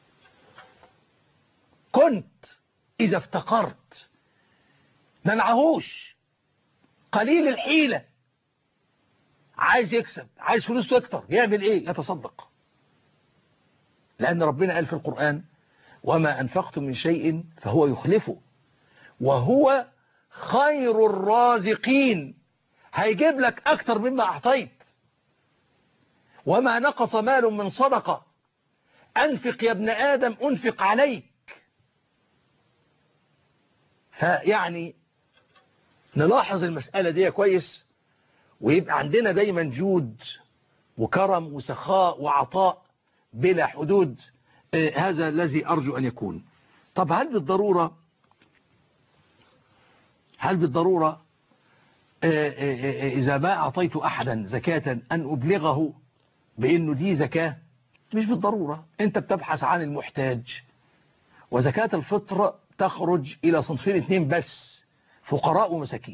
كنت إذا افتقرت ما معهوش قليل الحيلة عايز يكسب عايز فلوسه أكتر يعمل إيه يتصدق لأن ربنا قال في القرآن وما أنفقتم من شيء فهو يخلفه وهو خير الرازقين هيجيب لك أكتر مما أعطيت وما نقص مال من صدقة أنفق يا ابن آدم أنفق عليك فيعني نلاحظ المسألة دي كويس ويبقى عندنا دايما جود وكرم وسخاء وعطاء بلا حدود آه هذا الذي أرجو أن يكون طب هل بالضرورة هل بالضرورة آه آه إذا ما أعطيت أحدا زكاة أن أبلغه بأنه دي زكاة مش بالضرورة أنت بتبحث عن المحتاج وزكاة الفطر تخرج إلى صنفين اثنين بس فقراء ومساكين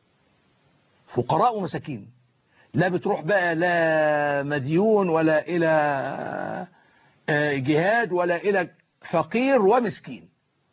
فقراء ومساكين لا بتروح بقى لا مديون ولا إلى جهاد ولا إلى فقير ومسكين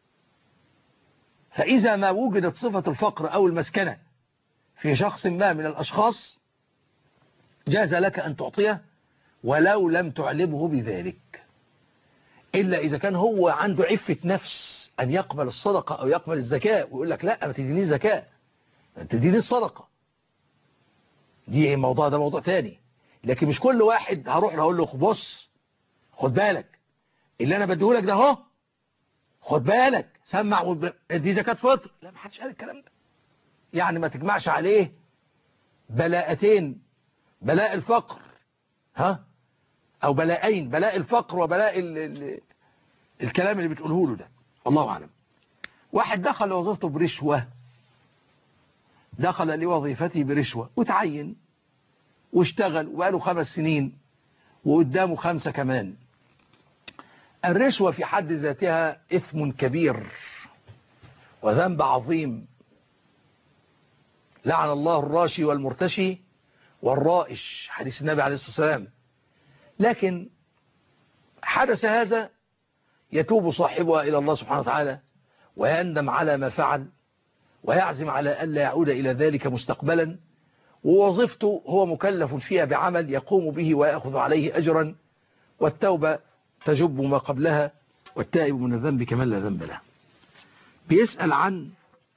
فإذا ما وجدت صفة الفقر أو المسكنة في شخص ما من الأشخاص جاز لك أن تعطيه ولو لم تعلمه بذلك إلا إذا كان هو عنده عفة نفس أن يقبل الصدقة أو يقبل الزكاة ويقول لك لا ما تديني زكاة ما تديني الصدقة دي موضوع ده موضوع تاني لكن مش كل واحد هروح له اقول له بص خد بالك اللي انا بديهولك ده اهو خد بالك سمع وب... دي زكاة فطر لا ما حدش قال الكلام ده يعني ما تجمعش عليه بلاءتين بلاء الفقر ها او بلاءين بلاء الفقر وبلاء ال... ال... الكلام اللي بتقوله له ده والله اعلم واحد دخل وظيفته برشوه دخل لوظيفته برشوة وتعين واشتغل وقاله خمس سنين وقدامه خمسة كمان الرشوة في حد ذاتها إثم كبير وذنب عظيم لعن الله الراشي والمرتشي والرائش حديث النبي عليه الصلاة والسلام لكن حدث هذا يتوب صاحبها إلى الله سبحانه وتعالى ويندم على ما فعل ويعزم على ألا يعود إلى ذلك مستقبلا ووظيفته هو مكلف فيها بعمل يقوم به ويأخذ عليه أجرا والتوبة تجب ما قبلها والتائب من الذنب كمن لا ذنب له بيسأل عن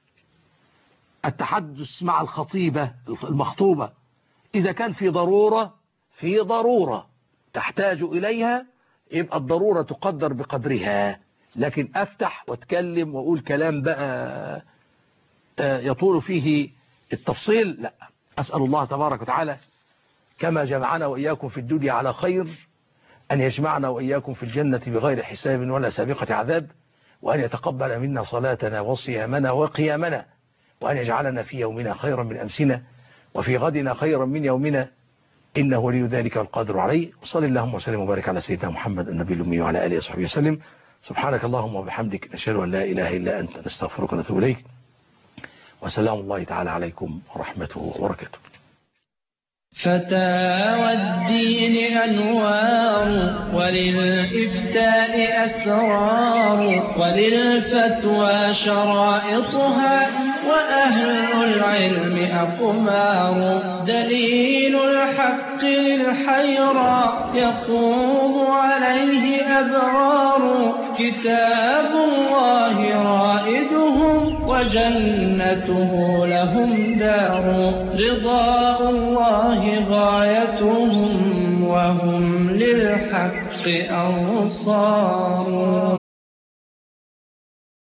التحدث مع الخطيبة المخطوبة إذا كان في ضرورة في ضرورة تحتاج إليها يبقى الضرورة تقدر بقدرها لكن أفتح واتكلم وأقول كلام بقى يطول فيه التفصيل لا أسأل الله تبارك وتعالى كما جمعنا وإياكم في الدنيا على خير أن يجمعنا وإياكم في الجنة بغير حساب ولا سابقة عذاب وأن يتقبل منا صلاتنا وصيامنا وقيامنا وأن يجعلنا في يومنا خيرا من أمسنا وفي غدنا خيرا من يومنا إنه ولي ذلك القادر عليه وصل اللهم وسلم وبارك على سيدنا محمد النبي الأمي وعلى آله وصحبه وسلم سبحانك اللهم وبحمدك نشهد أن لا إله إلا أنت نستغفرك ونتوب إليك وسلام الله تعالى عليكم ورحمته وبركاته فتاوى الدين أنوار وللإفتاء أسرار وللفتوى شرائطها وأهل العلم أقمار دليل الحق للحيرى يقوم عليه أبرار كتاب الله رائدهم وجنته لهم دار رضاء الله غايتهم وهم للحق أنصار